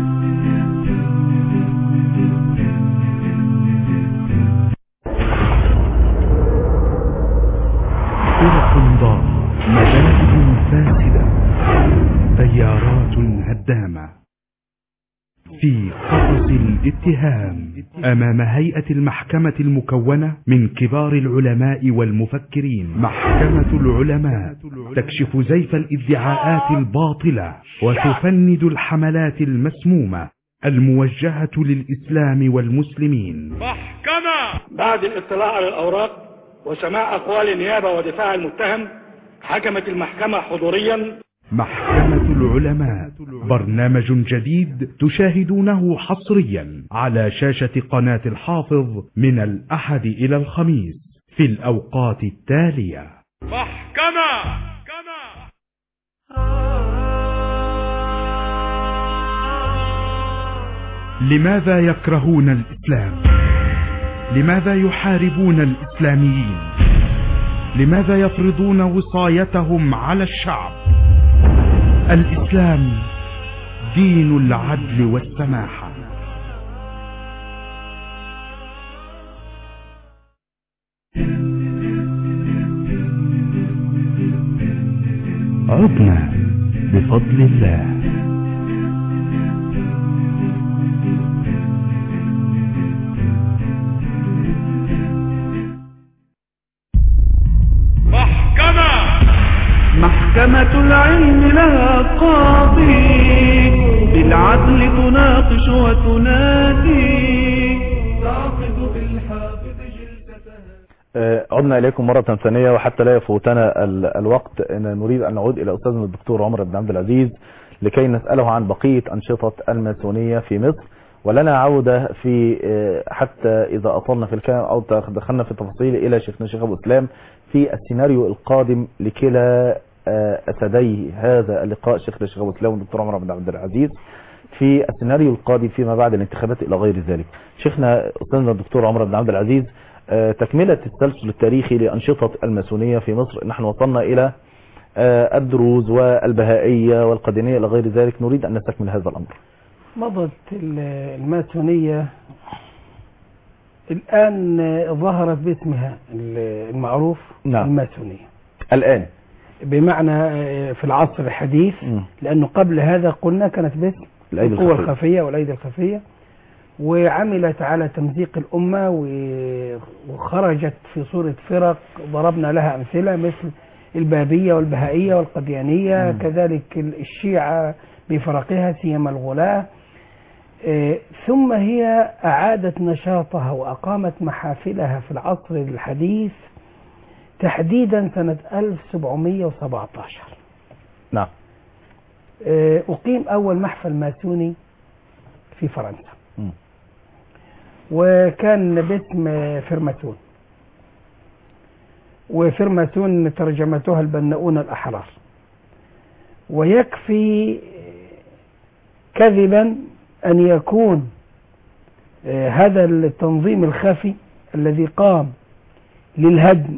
فرق ضارة مبادئ فاسدة تيارات هدامة في قفص الاتهام أمام هيئة المحكمة المكونة من كبار العلماء والمفكرين محكمة العلماء تكشف زيف الادعاءات الباطلة وتفند الحملات المسمومة الموجهة للإسلام والمسلمين بعد الاطلاع على الأوراق وسماع أقوال النيابة ودفاع المتهم حكمت المحكمة حضوريا محكمة العلماء برنامج جديد تشاهدونه حصريا على شاشة قناة الحافظ من الأحد إلى الخميس في الأوقات التالية لماذا يكرهون الإسلام؟ لماذا يحاربون الإسلاميين؟ لماذا يفرضون وصايتهم على الشعب؟ الإسلام دين العدل والسماحة عدنا بفضل الله محكمة العلم لها قاضي بالعدل تناقش وتنادي تعقد بالحافظ آه، عدنا إليكم مرة ثانية وحتى لا يفوتنا ال- الوقت إن نريد أن نعود إلى أستاذنا الدكتور عمر بن عبد العزيز لكي نسأله عن بقية أنشطة الماسونية في مصر ولنا عودة في آه، حتى إذا أطلنا في الكلام أو دخلنا في التفاصيل إلى شيخنا شيخ أبو إسلام في السيناريو القادم لكلا آه، أسدي هذا اللقاء شيخنا شيخ أبو إسلام والدكتور عمر بن عبد العزيز في السيناريو القادم فيما بعد الانتخابات إلى غير ذلك شيخنا أستاذنا الدكتور عمر بن عبد العزيز آه، تكملة التسلسل التاريخي لأنشطة الماسونية في مصر نحن وصلنا إلى آه، الدروز والبهائية والقديانية إلى غير ذلك نريد أن نستكمل هذا الأمر مضت ال- الماسونية الآن ظهرت باسمها ال- المعروف نعم. الماسونية الآن بمعنى في العصر الحديث لأنه قبل هذا قلنا كانت باسم الأيدي القوى الخفية. الخفية والأيدي الخفية وعملت على تمزيق الأمة و- وخرجت في صورة فرق ضربنا لها أمثلة مثل البابية والبهائية والقديانية مم. كذلك الشيعة بفرقها سيما الغلاة آه، ثم هي أعادت نشاطها وأقامت محافلها في العصر الحديث تحديدا سنة 1717 نعم آه، أقيم أول محفل ماسوني في فرنسا مم. وكان باسم فرماسون وفرماسون ترجمتها البناؤون الأحرار ويكفي كذبا أن يكون آه، هذا التنظيم الخفي الذي قام للهدم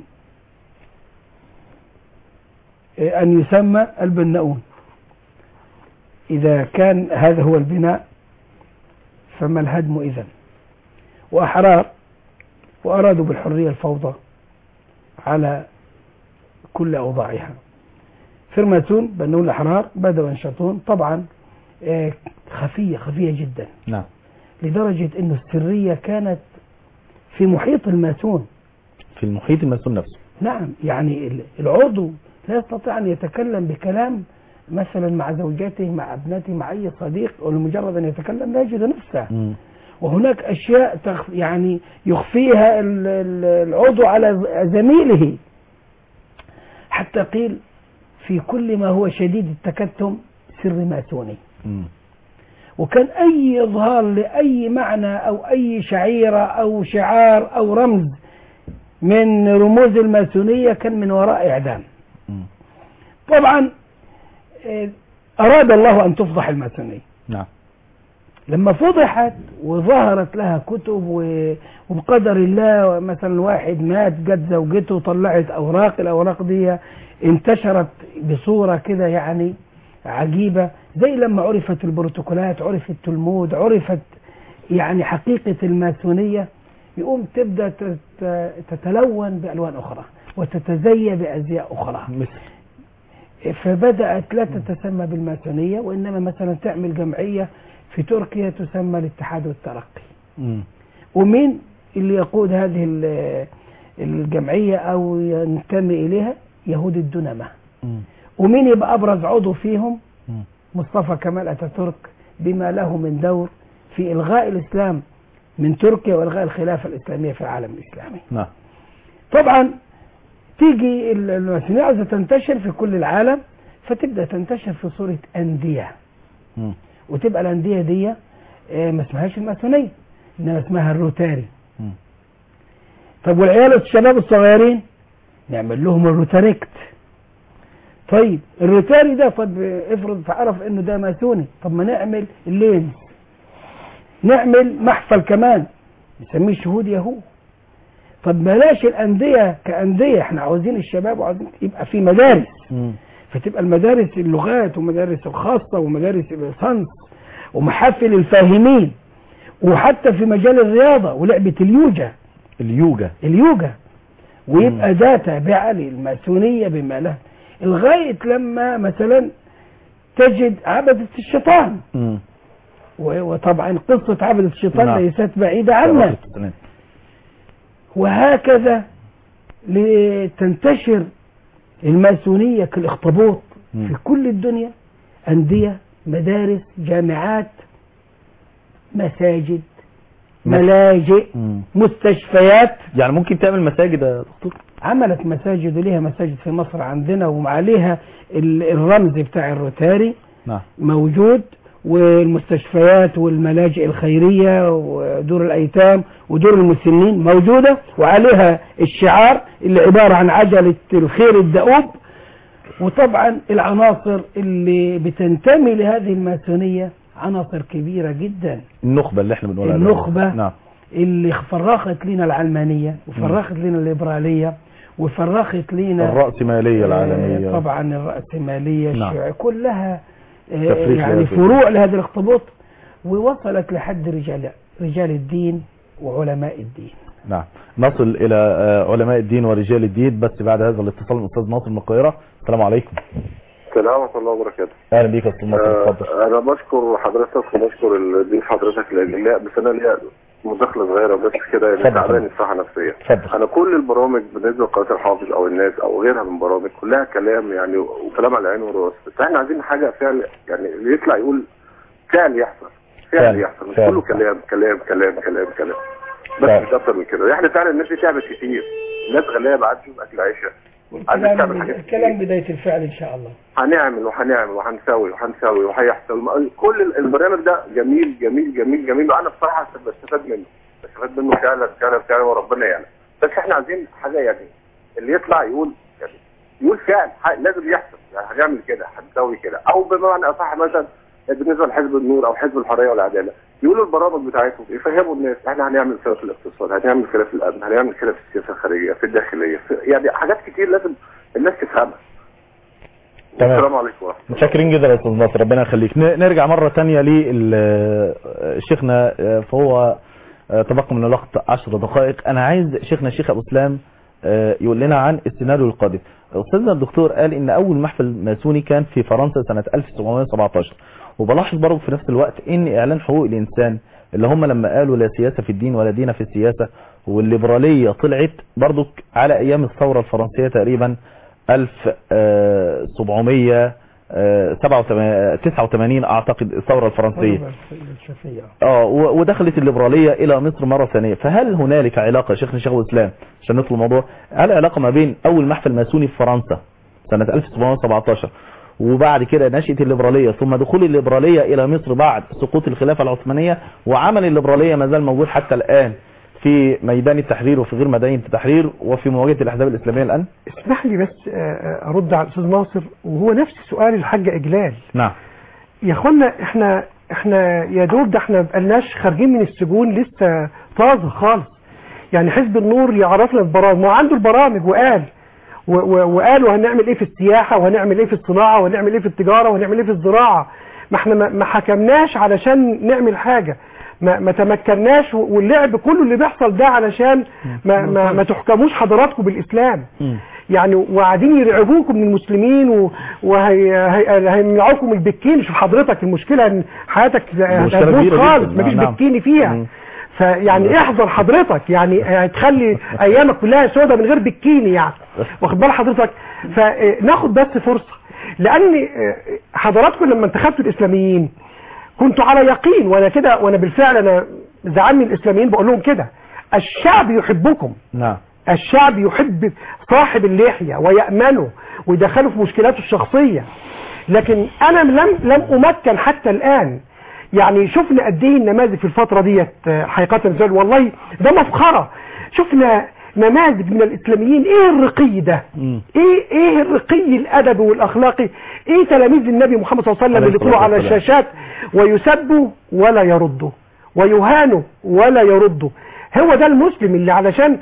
آه، أن يسمى البناؤون إذا كان هذا هو البناء فما الهدم إذن وأحرار وأرادوا بالحرية الفوضى على كل أوضاعها فرماسون بنون الأحرار بدأوا ينشطون طبعا آه، خفية خفية جدا نعم لدرجة أن السرية كانت في محيط الماسون في المحيط الماسون نفسه نعم يعني ال- العضو لا يستطيع أن يتكلم بكلام مثلا مع زوجته مع ابنته مع أي صديق ولمجرد أن يتكلم لا يجد نفسه مم. وهناك أشياء تخ يعني يخفيها ال- ال- العضو على ز- زميله حتى قيل في كل ما هو شديد التكتم سر ماسوني مم. وكان أي إظهار لأي معنى أو أي شعيرة أو شعار أو رمز من رموز الماسونية كان من وراء إعدام طبعا آه، أراد الله أن تفضح الماسونية نعم لما فضحت وظهرت لها كتب و- وبقدر الله مثلا واحد مات جت زوجته طلعت اوراق الاوراق دي انتشرت بصوره كده يعني عجيبه زي لما عرفت البروتوكولات عرف التلمود عرفت يعني حقيقه الماسونيه يقوم تبدا تت- تتلون بالوان اخرى وتتزي بازياء اخرى فبدات لا تتسمى بالماسونيه وانما مثلا تعمل جمعيه في تركيا تسمى الاتحاد والترقي مم. ومين اللي يقود هذه ال- الجمعية أو ينتمي إليها يهود الدنمة مم. ومين يبقى أبرز عضو فيهم مم. مصطفى كمال أتاتورك بما له من دور في إلغاء الإسلام من تركيا وإلغاء الخلافة الإسلامية في العالم الإسلامي نعم طبعا تيجي ال- الماسونية عايزة تنتشر في كل العالم فتبدأ تنتشر في صورة أندية مم. وتبقى الأندية دي آه، ما اسمهاش الماسونية إنما اسمها الروتاري مم. طب والعيال الشباب الصغيرين نعمل لهم الروتاريكت طيب الروتاري ده طب افرض تعرف انه ده ماسوني طب ما نعمل اللينز نعمل محفل كمان نسميه شهود يهو طب بلاش الأندية كأندية احنا عاوزين الشباب وعاوزين يبقى في مدارس مم. فتبقى المدارس اللغات ومدارس الخاصة ومدارس الليسانس ومحافل الفاهمين وحتى في مجال الرياضة ولعبة اليوجا اليوجا اليوجا ويبقى ده تابعة للماسونية بما لها لغاية لما مثلا تجد عبدة الشيطان مم. و- وطبعا قصة عبدة الشيطان نعم. ليست بعيدة عنا تمام. وهكذا لتنتشر الماسونية كالاخطبوط مم. في كل الدنيا أندية مدارس جامعات مساجد ملاجئ مم. مستشفيات يعني ممكن تعمل مساجد يا دكتور عملت مساجد وليها مساجد في مصر عندنا وعليها ال- الرمز بتاع الروتاري نعم موجود والمستشفيات والملاجئ الخيرية ودور الأيتام ودور المسنين موجودة وعليها الشعار اللي عبارة عن عجلة الخير الدؤوب وطبعا العناصر اللي بتنتمي لهذه الماسونية عناصر كبيرة جدا النخبة اللي احنا بنقول عليها النخبة نعم اللي فرخت لنا العلمانية وفرخت لنا الليبرالية وفرخت لنا الرأسمالية العالمية آه، طبعا الرأسمالية نعم. الشيوعية كلها آه، تفريق يعني لهذا فروع لهذا الاخطبوط ووصلت لحد رجال رجال الدين وعلماء الدين نعم نصل إلى آه، علماء الدين ورجال الدين بس بعد هذا الاتصال من الأستاذ ناصر من القاهرة السلام عليكم السلام ورحمة الله وبركاته أهلا بيك يا أستاذ ناصر اتفضل آه أنا بشكر حضرتك وبشكر الدين حضرتك الأجلاء بس أنا ليا مداخلة صغيرة بس كده يعني اتفضل. تعبان الصحة نفسية اتفضل. أنا كل البرامج بالنسبة لقناة الحافظ أو الناس أو غيرها من برامج كلها كلام يعني وكلام على العين والراس بس إحنا عايزين حاجة فعل يعني اللي يطلع يقول فعل يحصل فعل فعل. يحصل مش فعل. كله كلام كلام كلام كلام كلام بس فعل. مش أكتر من كده احنا فعلا الناس دي تعبت كتير الناس غلابة بعد شوف أكل عيشها عايزين تعمل الكلام حاجات الكلام بداية الفعل إن شاء الله هنعمل وهنعمل وهنسوي وهنسوي وهيحصل كل ال- البرنامج ده جميل جميل جميل جميل وانا بصراحه بستفاد منه بستفاد منه فعلا فعلا فعلا وربنا يعلم بس احنا عايزين حاجه يعني اللي يطلع يقول يعني يقول فعل ح- لازم يحصل يعني هنعمل كده هنسوي كده او بمعنى اصح مثلا بالنسبه لحزب النور او حزب الحريه والعداله يقولوا البرامج بتاعتهم يفهموا الناس احنا هنعمل كده في الاقتصاد هنعمل كده في الامن هنعمل كده في السياسه الخارجيه في الداخليه في يعني حاجات كتير لازم الناس تفهمها تمام. السلام عليكم ورحمه الله متشكرين جدا يا استاذ ناصر ربنا يخليك ن- نرجع مرة تانية لشيخنا فهو آه، تبقى من الوقت 10 دقائق انا عايز شيخنا الشيخ ابو اسلام آه، يقول لنا عن السيناريو القادم استاذنا الدكتور قال ان اول محفل ماسوني كان في فرنسا سنة 1717 وبلاحظ برضه في نفس الوقت ان اعلان حقوق الانسان اللي هم لما قالوا لا سياسة في الدين ولا دين في السياسة والليبرالية طلعت برضو على ايام الثورة الفرنسية تقريبا 1789 اعتقد الثورة الفرنسية الشافعية اه و- ودخلت الليبرالية الى مصر مرة ثانية فهل هنالك علاقة شيخنا شيخ الاسلام عشان ندخل الموضوع هل علاقة ما بين اول محفل ماسوني في فرنسا سنة 1717 وبعد كده نشأة الليبرالية ثم دخول الليبرالية الى مصر بعد سقوط الخلافة العثمانية وعمل الليبرالية ما زال موجود حتى الان في ميدان التحرير وفي غير ميدان التحرير وفي مواجهة الاحزاب الاسلامية الان اسمح لي بس آه، آه، ارد على الاستاذ ناصر وهو نفس سؤال الحاج اجلال نعم يا اخوانا احنا احنا يا دوب ده احنا بقالناش خارجين من السجون لسه طازه خالص يعني حزب النور يعرفنا البرامج ما هو عنده البرامج وقال و- و- وقالوا هنعمل ايه في السياحه وهنعمل ايه في الصناعه وهنعمل ايه في التجاره وهنعمل ايه في الزراعه ما احنا ما ما حكمناش علشان نعمل حاجه ما, ما تمكناش واللعب كله اللي بيحصل ده علشان ما, ما, ما تحكموش حضراتكم بالاسلام يعني وقاعدين يرعبوكم من المسلمين وهيمنعوكم من البكين شوف حضرتك المشكله ان حياتك مشكلة هتموت كبيرة خالص جداً. مفيش نعم. بكيني فيها فيعني احذر حضرتك يعني هتخلي ايامك كلها سودة من غير بكيني يعني واخد بال حضرتك فناخد بس فرصه لان حضراتكم لما انتخبتوا الاسلاميين كنتوا على يقين وانا كده وانا بالفعل انا زعامي الاسلاميين بقول لهم كده الشعب يحبكم نعم الشعب يحب صاحب اللحية ويأمنه ويدخله في مشكلاته الشخصية لكن انا لم لم امكن حتى الان يعني شفنا قد ايه النماذج في الفترة ديت آه، حقيقة زي والله ده مفخرة شفنا نماذج من الاسلاميين ايه الرقي ده ايه ايه الرقي الادبي والاخلاقي ايه تلاميذ النبي محمد صلى الله عليه وسلم عليه اللي طلعوا الصلاة على والسلام. الشاشات ويسبوا ولا يردوا ويهانوا ولا يردوا هو ده المسلم اللي علشان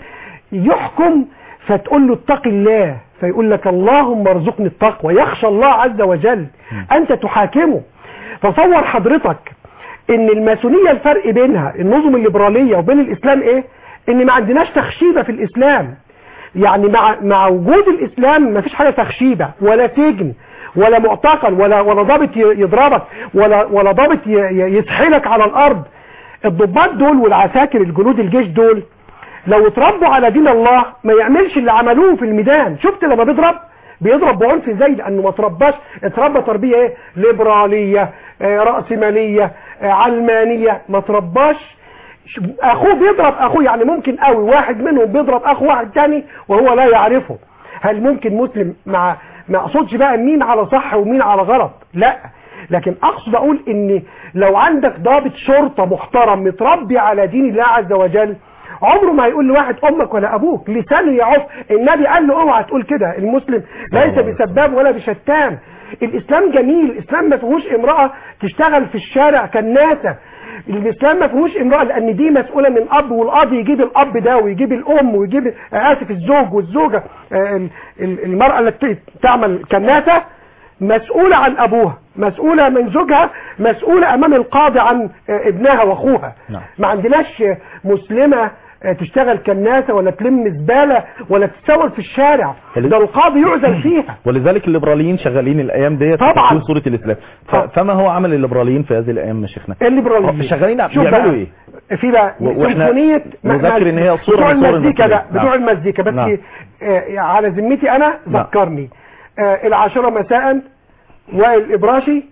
يحكم فتقول له اتق الله فيقول لك اللهم ارزقني التقوى يخشى الله عز وجل انت تحاكمه تصور حضرتك ان الماسونية الفرق بينها النظم الليبرالية وبين الاسلام ايه ان ما عندناش تخشيبة في الاسلام يعني مع مع وجود الاسلام ما فيش حاجة تخشيبة ولا سجن ولا معتقل ولا ولا ضابط ي- يضربك ولا ولا ضابط ي- ي- يسحلك على الارض الضباط دول والعساكر الجنود الجيش دول لو اتربوا على دين الله ما يعملش اللي عملوه في الميدان شفت لما بيضرب بيضرب بعنف ازاي لانه ما ترباش اتربى تربيه ايه ليبراليه آه، راسماليه آه، علمانيه ما ترباش ش- اخوه بيضرب اخوه يعني ممكن قوي واحد منهم بيضرب اخو واحد تاني وهو لا يعرفه هل ممكن مسلم مع ما اقصدش بقى مين على صح ومين على غلط لا لكن اقصد اقول ان لو عندك ضابط شرطة محترم متربي على دين الله عز وجل عمره ما هيقول لواحد امك ولا ابوك لسانه يعف النبي قال له اوعى تقول كده المسلم ليس بسباب ولا بشتام الاسلام جميل الاسلام ما فيهوش امرأة تشتغل في الشارع كالناسة الاسلام ما فيهوش امرأة لان دي مسؤولة من اب والقاضي يجيب الاب ده ويجيب الام ويجيب اسف الزوج والزوجة آه، ال- ال- المرأة التي تعمل كالناسة مسؤولة عن أبوها مسؤولة من زوجها مسؤولة أمام القاضي عن آه، ابنها وأخوها نعم. ما عندناش آه، مسلمة آه، تشتغل كناسة ولا تلم زبالة ولا تتسول في الشارع ده القاضي يعزل فيها ولذلك الليبراليين شغالين الايام ديت طبعاً. في تكوين صوره الاسلام ف... فما هو عمل الليبراليين في هذه الايام يا شيخنا الليبراليين شغالين شوف بيعملوا بقى، ايه في بقى و- وإحنا سيمفونية نذكر إن هي صورة بتوع من صور المزيكا المسلمين. ده بتوع نعم. المزيكا بس نعم. آه، على ذمتي أنا نعم. ذكرني آه، العاشرة مساء وائل إبراشي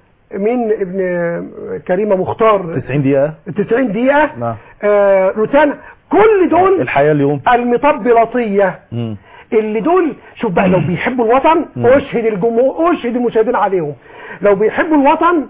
من ابن آه، كريمة مختار 90 دقيقه 90 دقيقة نعم آه، روتانا كل دول الحياه اليوم المطبلاتية مم. اللي دول شوف بقى لو بيحبوا الوطن مم. اشهد الجمهور اشهد المشاهدين عليهم لو بيحبوا الوطن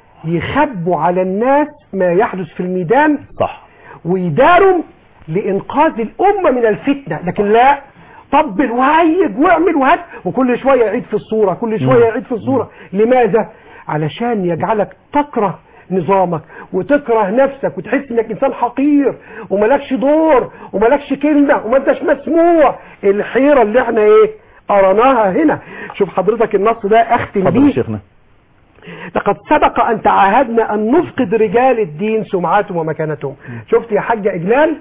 يخبوا على الناس ما يحدث في الميدان صح ويداروا لإنقاذ الأمة من الفتنة لكن لا طبل وهيج واعمل وهات وكل شوية يعيد في الصورة كل شوية يعيد في الصورة لماذا؟ علشان يجعلك تكره نظامك وتكره نفسك وتحس انك انسان حقير وملكش دور وملكش كلمة وما انتش مسموع الحيرة اللي احنا ايه قرناها هنا شوف حضرتك النص ده اختم اتفضل يا بيه شيخنا لقد سبق أن تعاهدنا أن نفقد رجال الدين سمعتهم ومكانتهم شفت يا حاج إجلال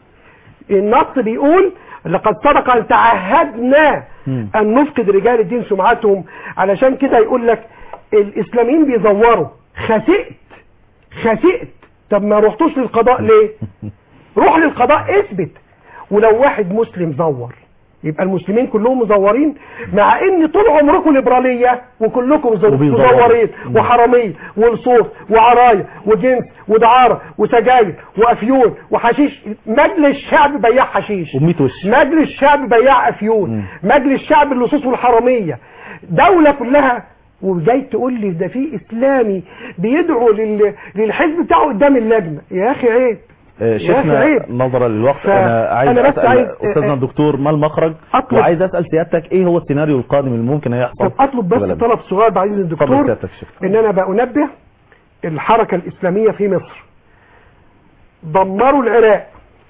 النص بيقول لقد سبق أن تعاهدنا أن نفقد رجال الدين سمعتهم علشان كده يقول لك الإسلاميين بيزوروا خسئت خسئت طب ما رحتوش للقضاء ليه روح للقضاء اثبت ولو واحد مسلم زور يبقى المسلمين كلهم مزورين مع ان طول عمركم ليبراليه وكلكم زو- وبيزوروا. مزورين وحراميه ولصوص وعرايه وجنس ودعاره وسجاير وافيون وحشيش مجلس الشعب بياع حشيش وميت وش مجلس الشعب بياع افيون مجلس الشعب اللصوص والحراميه دوله كلها وجاي تقول لي ده في اسلامي بيدعو لل... للحزب بتاعه قدام اللجنه يا اخي عيب آه، يا أخي شيخنا عيب. نظرا للوقت ف- انا عايز أنا بس اسال عايز- استاذنا آه، الدكتور ما المخرج أطلب- وعايز اسال سيادتك ايه هو السيناريو القادم اللي ممكن هيحصل طب اطلب في بس بلدنا؟ طلب صغير بعد اذن اتفضل الدكتور سيادتك يا شيخ ان انا بأنبه الحركة الاسلامية في مصر دمروا العراق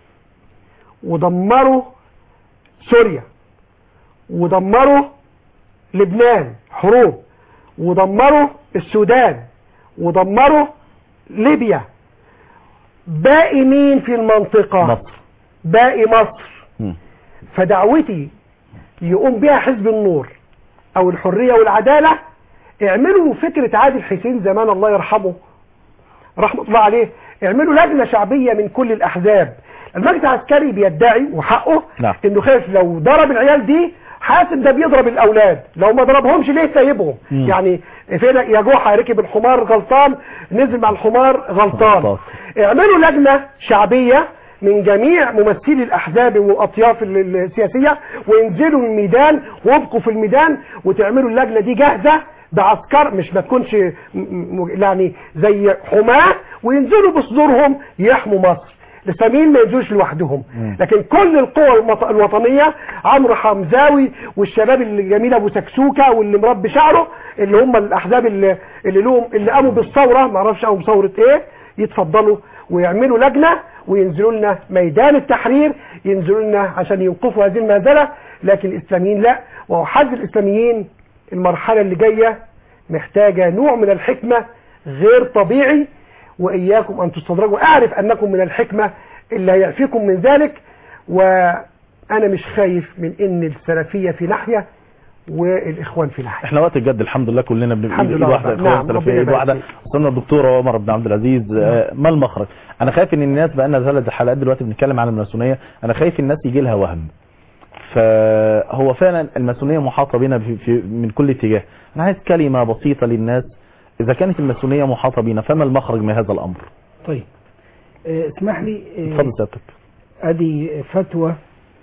ودمروا سوريا ودمروا لبنان حروب ودمروا السودان ودمروا ليبيا باقي مين في المنطقة مصر باقي مصر مم. فدعوتي يقوم بها حزب النور او الحرية والعدالة اعملوا فكرة عادل حسين زمان الله يرحمه رحمة الله عليه اعملوا لجنة شعبية من كل الاحزاب المجلس العسكري بيدعي وحقه نعم. انه خايف لو ضرب العيال دي حاسب ده بيضرب الاولاد لو ما ضربهمش ليه سايبهم مم. يعني فين يا جحا ركب الحمار غلطان نزل مع الحمار غلطان غلطان. اعملوا لجنة شعبية من جميع ممثلي الاحزاب واطياف ال- ال- السياسية وينزلوا الميدان وابقوا في الميدان وتعملوا اللجنة دي جاهزة بعسكر مش ما تكونش م- م- يعني زي حماة وينزلوا بصدورهم يحموا مصر الاسلاميين ما ينزلوش لوحدهم لكن كل القوى المط- الوطنية عمرو حمزاوي والشباب الجميل ابو سكسوكة واللي مربي شعره اللي هم الاحزاب اللي اللي لهم اللي قاموا بالثورة ما اعرفش قاموا بثورة ايه يتفضلوا ويعملوا لجنة وينزلوا لنا ميدان التحرير ينزلوا لنا عشان يوقفوا هذه المهزلة لكن الاسلاميين لا وأحذر الاسلاميين المرحلة اللي جاية محتاجة نوع من الحكمة غير طبيعي وإياكم أن تستدرجوا أعرف أنكم من الحكمة اللي هيعفيكم من ذلك وأنا مش خايف من أن السلفية في ناحية والإخوان في ناحية احنا وقت الجد الحمد لله كلنا بنبقى الحمد ايد لله واحده رب- اخوان نعم، سلفيه ربنا ايد يبارك واحده فيك. وصلنا الدكتور عمر بن عبد العزيز آه، ما المخرج انا خايف ان الناس بقى لنا ثلاث حلقات دلوقتي بنتكلم عن الماسونيه انا خايف الناس يجي لها وهم فهو فعلا الماسونيه محاطه بنا في في من كل اتجاه انا عايز كلمه بسيطه للناس اذا كانت الماسونيه محاطه بنا فما المخرج من هذا الامر طيب آه، اسمح لي آه، اتفضل سيادتك ادي فتوى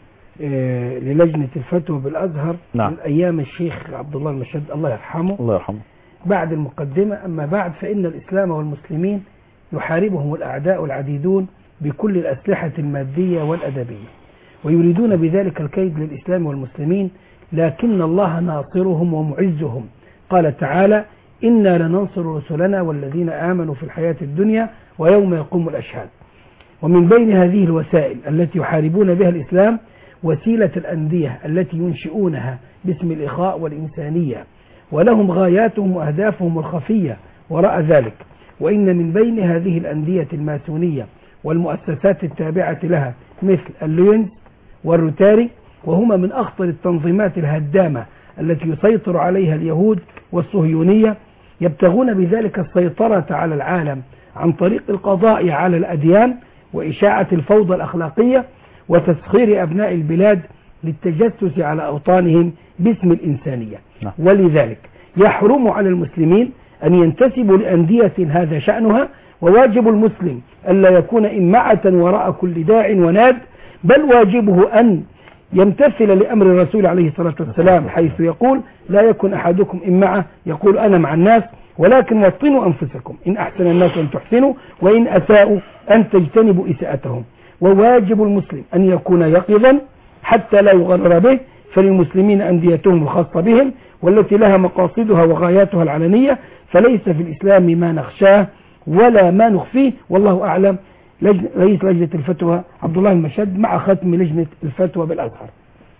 آه، للجنة الفتوى بالازهر نعم. من ايام الشيخ عبد الله المشد الله يرحمه الله يرحمه بعد المقدمة أما بعد فإن الإسلام والمسلمين يحاربهم الأعداء العديدون بكل الأسلحة المادية والأدبية ويريدون بذلك الكيد للإسلام والمسلمين لكن الله ناصرهم ومعزهم قال تعالى إنا لننصر رسلنا والذين آمنوا في الحياة الدنيا ويوم يقوم الأشهاد ومن بين هذه الوسائل التي يحاربون بها الإسلام وسيلة الأندية التي ينشئونها باسم الإخاء والإنسانية ولهم غاياتهم وأهدافهم الخفية وراء ذلك وإن من بين هذه الأندية الماسونية والمؤسسات التابعة لها مثل الليونز والروتاري وهما من أخطر التنظيمات الهدامة التي يسيطر عليها اليهود والصهيونية يبتغون بذلك السيطرة على العالم عن طريق القضاء على الأديان وإشاعة الفوضى الأخلاقية وتسخير أبناء البلاد للتجسس على أوطانهم باسم الإنسانية نعم. ولذلك يحرم على المسلمين أن ينتسبوا لأندية هذا شأنها وواجب المسلم ألا يكون إمعة وراء كل داع وناد بل واجبه أن يمتثل لأمر الرسول عليه الصلاة والسلام حيث يقول لا يكن أحدكم إمعة يقول أنا مع الناس ولكن وطنوا أنفسكم إن أحسن الناس أن تحسنوا وإن أساءوا أن تجتنبوا إساءتهم وواجب المسلم أن يكون يقظا حتى لا يغرر به فللمسلمين أنديتهم الخاصة بهم والتي لها مقاصدها وغاياتها العلنية فليس في الإسلام ما نخشاه ولا ما نخفيه والله أعلم لجن... رئيس لجنة الفتوى عبد الله المشد مع ختم لجنة الفتوى بالأزهر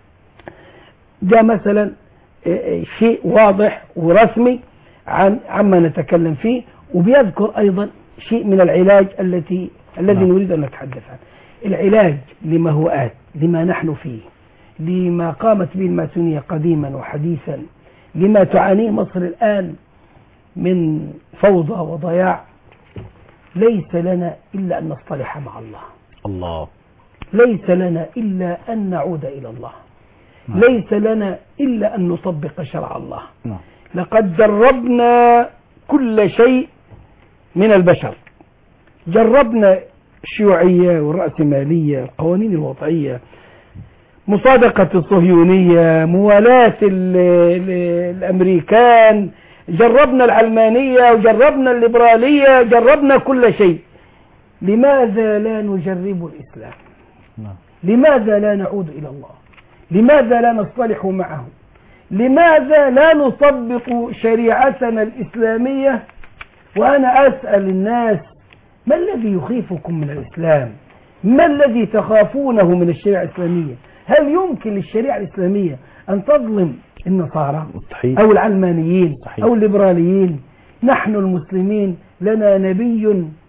ده مثلا آه، آه، شيء واضح ورسمي عن عما نتكلم فيه وبيذكر أيضا شيء من العلاج التي الذي نعم. نريد أن نتحدث عنه العلاج لما هو آت لما نحن فيه لما قامت به الماسونية قديما وحديثا لما تعانيه مصر الآن من فوضى وضياع ليس لنا إلا أن نصطلح مع الله الله ليس لنا إلا أن نعود إلى الله نعم. ليس لنا إلا أن نطبق شرع الله نعم. لقد جربنا كل شيء من البشر جربنا الشيوعية والرأسمالية القوانين الوضعية مصادقة الصهيونية موالاة ال- ال- الأمريكان جربنا العلمانية وجربنا الليبرالية جربنا كل شيء لماذا لا نجرب الإسلام نعم. لماذا لا نعود إلى الله لماذا لا نصطلح معه لماذا لا نطبق شريعتنا الإسلامية وأنا أسأل الناس ما الذي يخيفكم من الإسلام ما الذي تخافونه من الشريعة الإسلامية هل يمكن للشريعة الإسلامية أن تظلم النصارى مستحيل أو العلمانيين صحيح. أو الليبراليين نحن المسلمين لنا نبي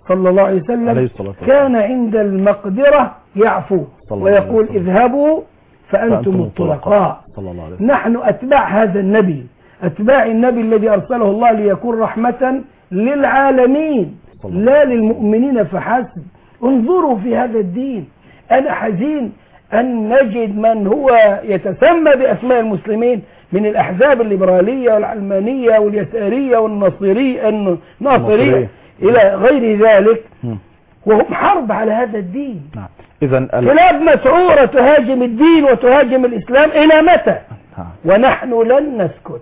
صلى الله عليه وسلم عليه الصلاة والسلام. كان عند المقدرة يعفو صلى الله عليه ويقول اذهبوا فأنتم الطلقاء صلى الله عليه وسلم نحن أتباع هذا النبي أتباع النبي الذي أرسله الله ليكون رحمة للعالمين لا للمؤمنين فحسب انظروا في هذا الدين أنا حزين أن نجد من هو يتسمى بأسماء المسلمين من الأحزاب الليبرالية والعلمانية واليسارية والنصيرية الناصرية النصيرية. إلى غير ذلك وهم حرب على هذا الدين إذا كلاب مسعورة تهاجم الدين وتهاجم الإسلام إلى متى ونحن لن نسكت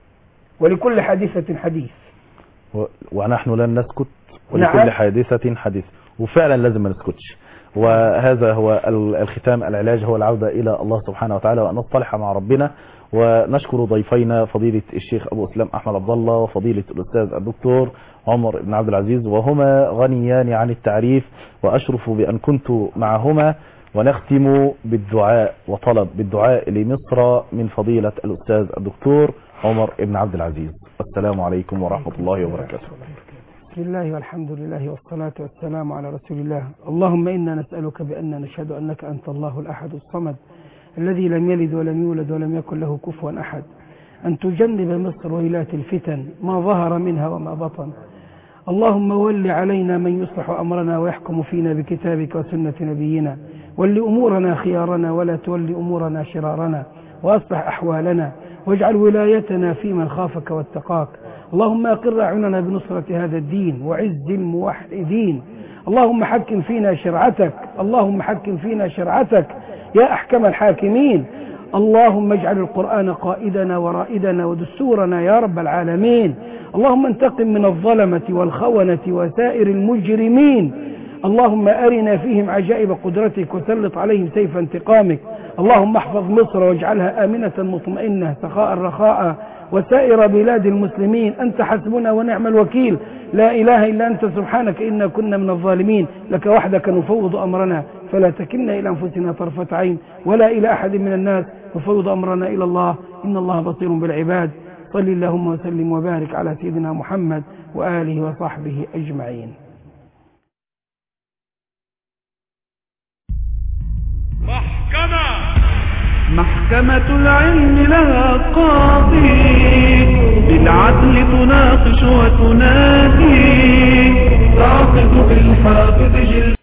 ولكل حادثة حديث و- ونحن لن نسكت نعم. ولكل حادثة حديث وفعلا لازم ما نسكتش وهذا هو ال- الختام العلاج هو العودة إلى الله سبحانه وتعالى وأن نصطلح مع ربنا ونشكر ضيفينا فضيلة الشيخ أبو أسلام أحمد عبد الله وفضيلة الأستاذ الدكتور عمر بن عبد العزيز وهما غنيان عن التعريف وأشرف بأن كنت معهما ونختم بالدعاء وطلب بالدعاء لمصر من فضيلة الأستاذ الدكتور عمر بن عبد العزيز السلام عليكم ورحمة الله وبركاته بسم الله والحمد لله والصلاة والسلام على رسول الله اللهم إنا نسألك بأننا نشهد أنك أنت الله الأحد الصمد الذي لم يلد ولم يولد ولم يكن له كفوا أحد أن تجنب مصر ويلات الفتن ما ظهر منها وما بطن اللهم ول علينا من يصلح أمرنا ويحكم فينا بكتابك وسنة نبينا ول أمورنا خيارنا ولا تول أمورنا شرارنا وأصلح أحوالنا واجعل ولايتنا في من خافك واتقاك اللهم أقر أعيننا بنصرة هذا الدين وعز الموحدين اللهم حكم فينا شرعتك اللهم حكم فينا شرعتك يا أحكم الحاكمين اللهم اجعل القرآن قائدنا ورائدنا ودستورنا يا رب العالمين اللهم انتقم من الظلمة والخونة وسائر المجرمين اللهم أرنا فيهم عجائب قدرتك وسلط عليهم سيف انتقامك اللهم احفظ مصر واجعلها آمنة مطمئنة سخاء رخاء وسائر بلاد المسلمين أنت حسبنا ونعم الوكيل لا إله إلا أنت سبحانك إنا كنا من الظالمين لك وحدك نفوض أمرنا فلا تكلنا إلى أنفسنا طرفة عين ولا إلى أحد من الناس نفوض أمرنا إلى الله إن الله بصير بالعباد صل اللهم وسلم وبارك على سيدنا محمد وآله وصحبه أجمعين محكمة العلم لها قاضي بالعدل تناقش وتنادي تعقد بالحافظ جل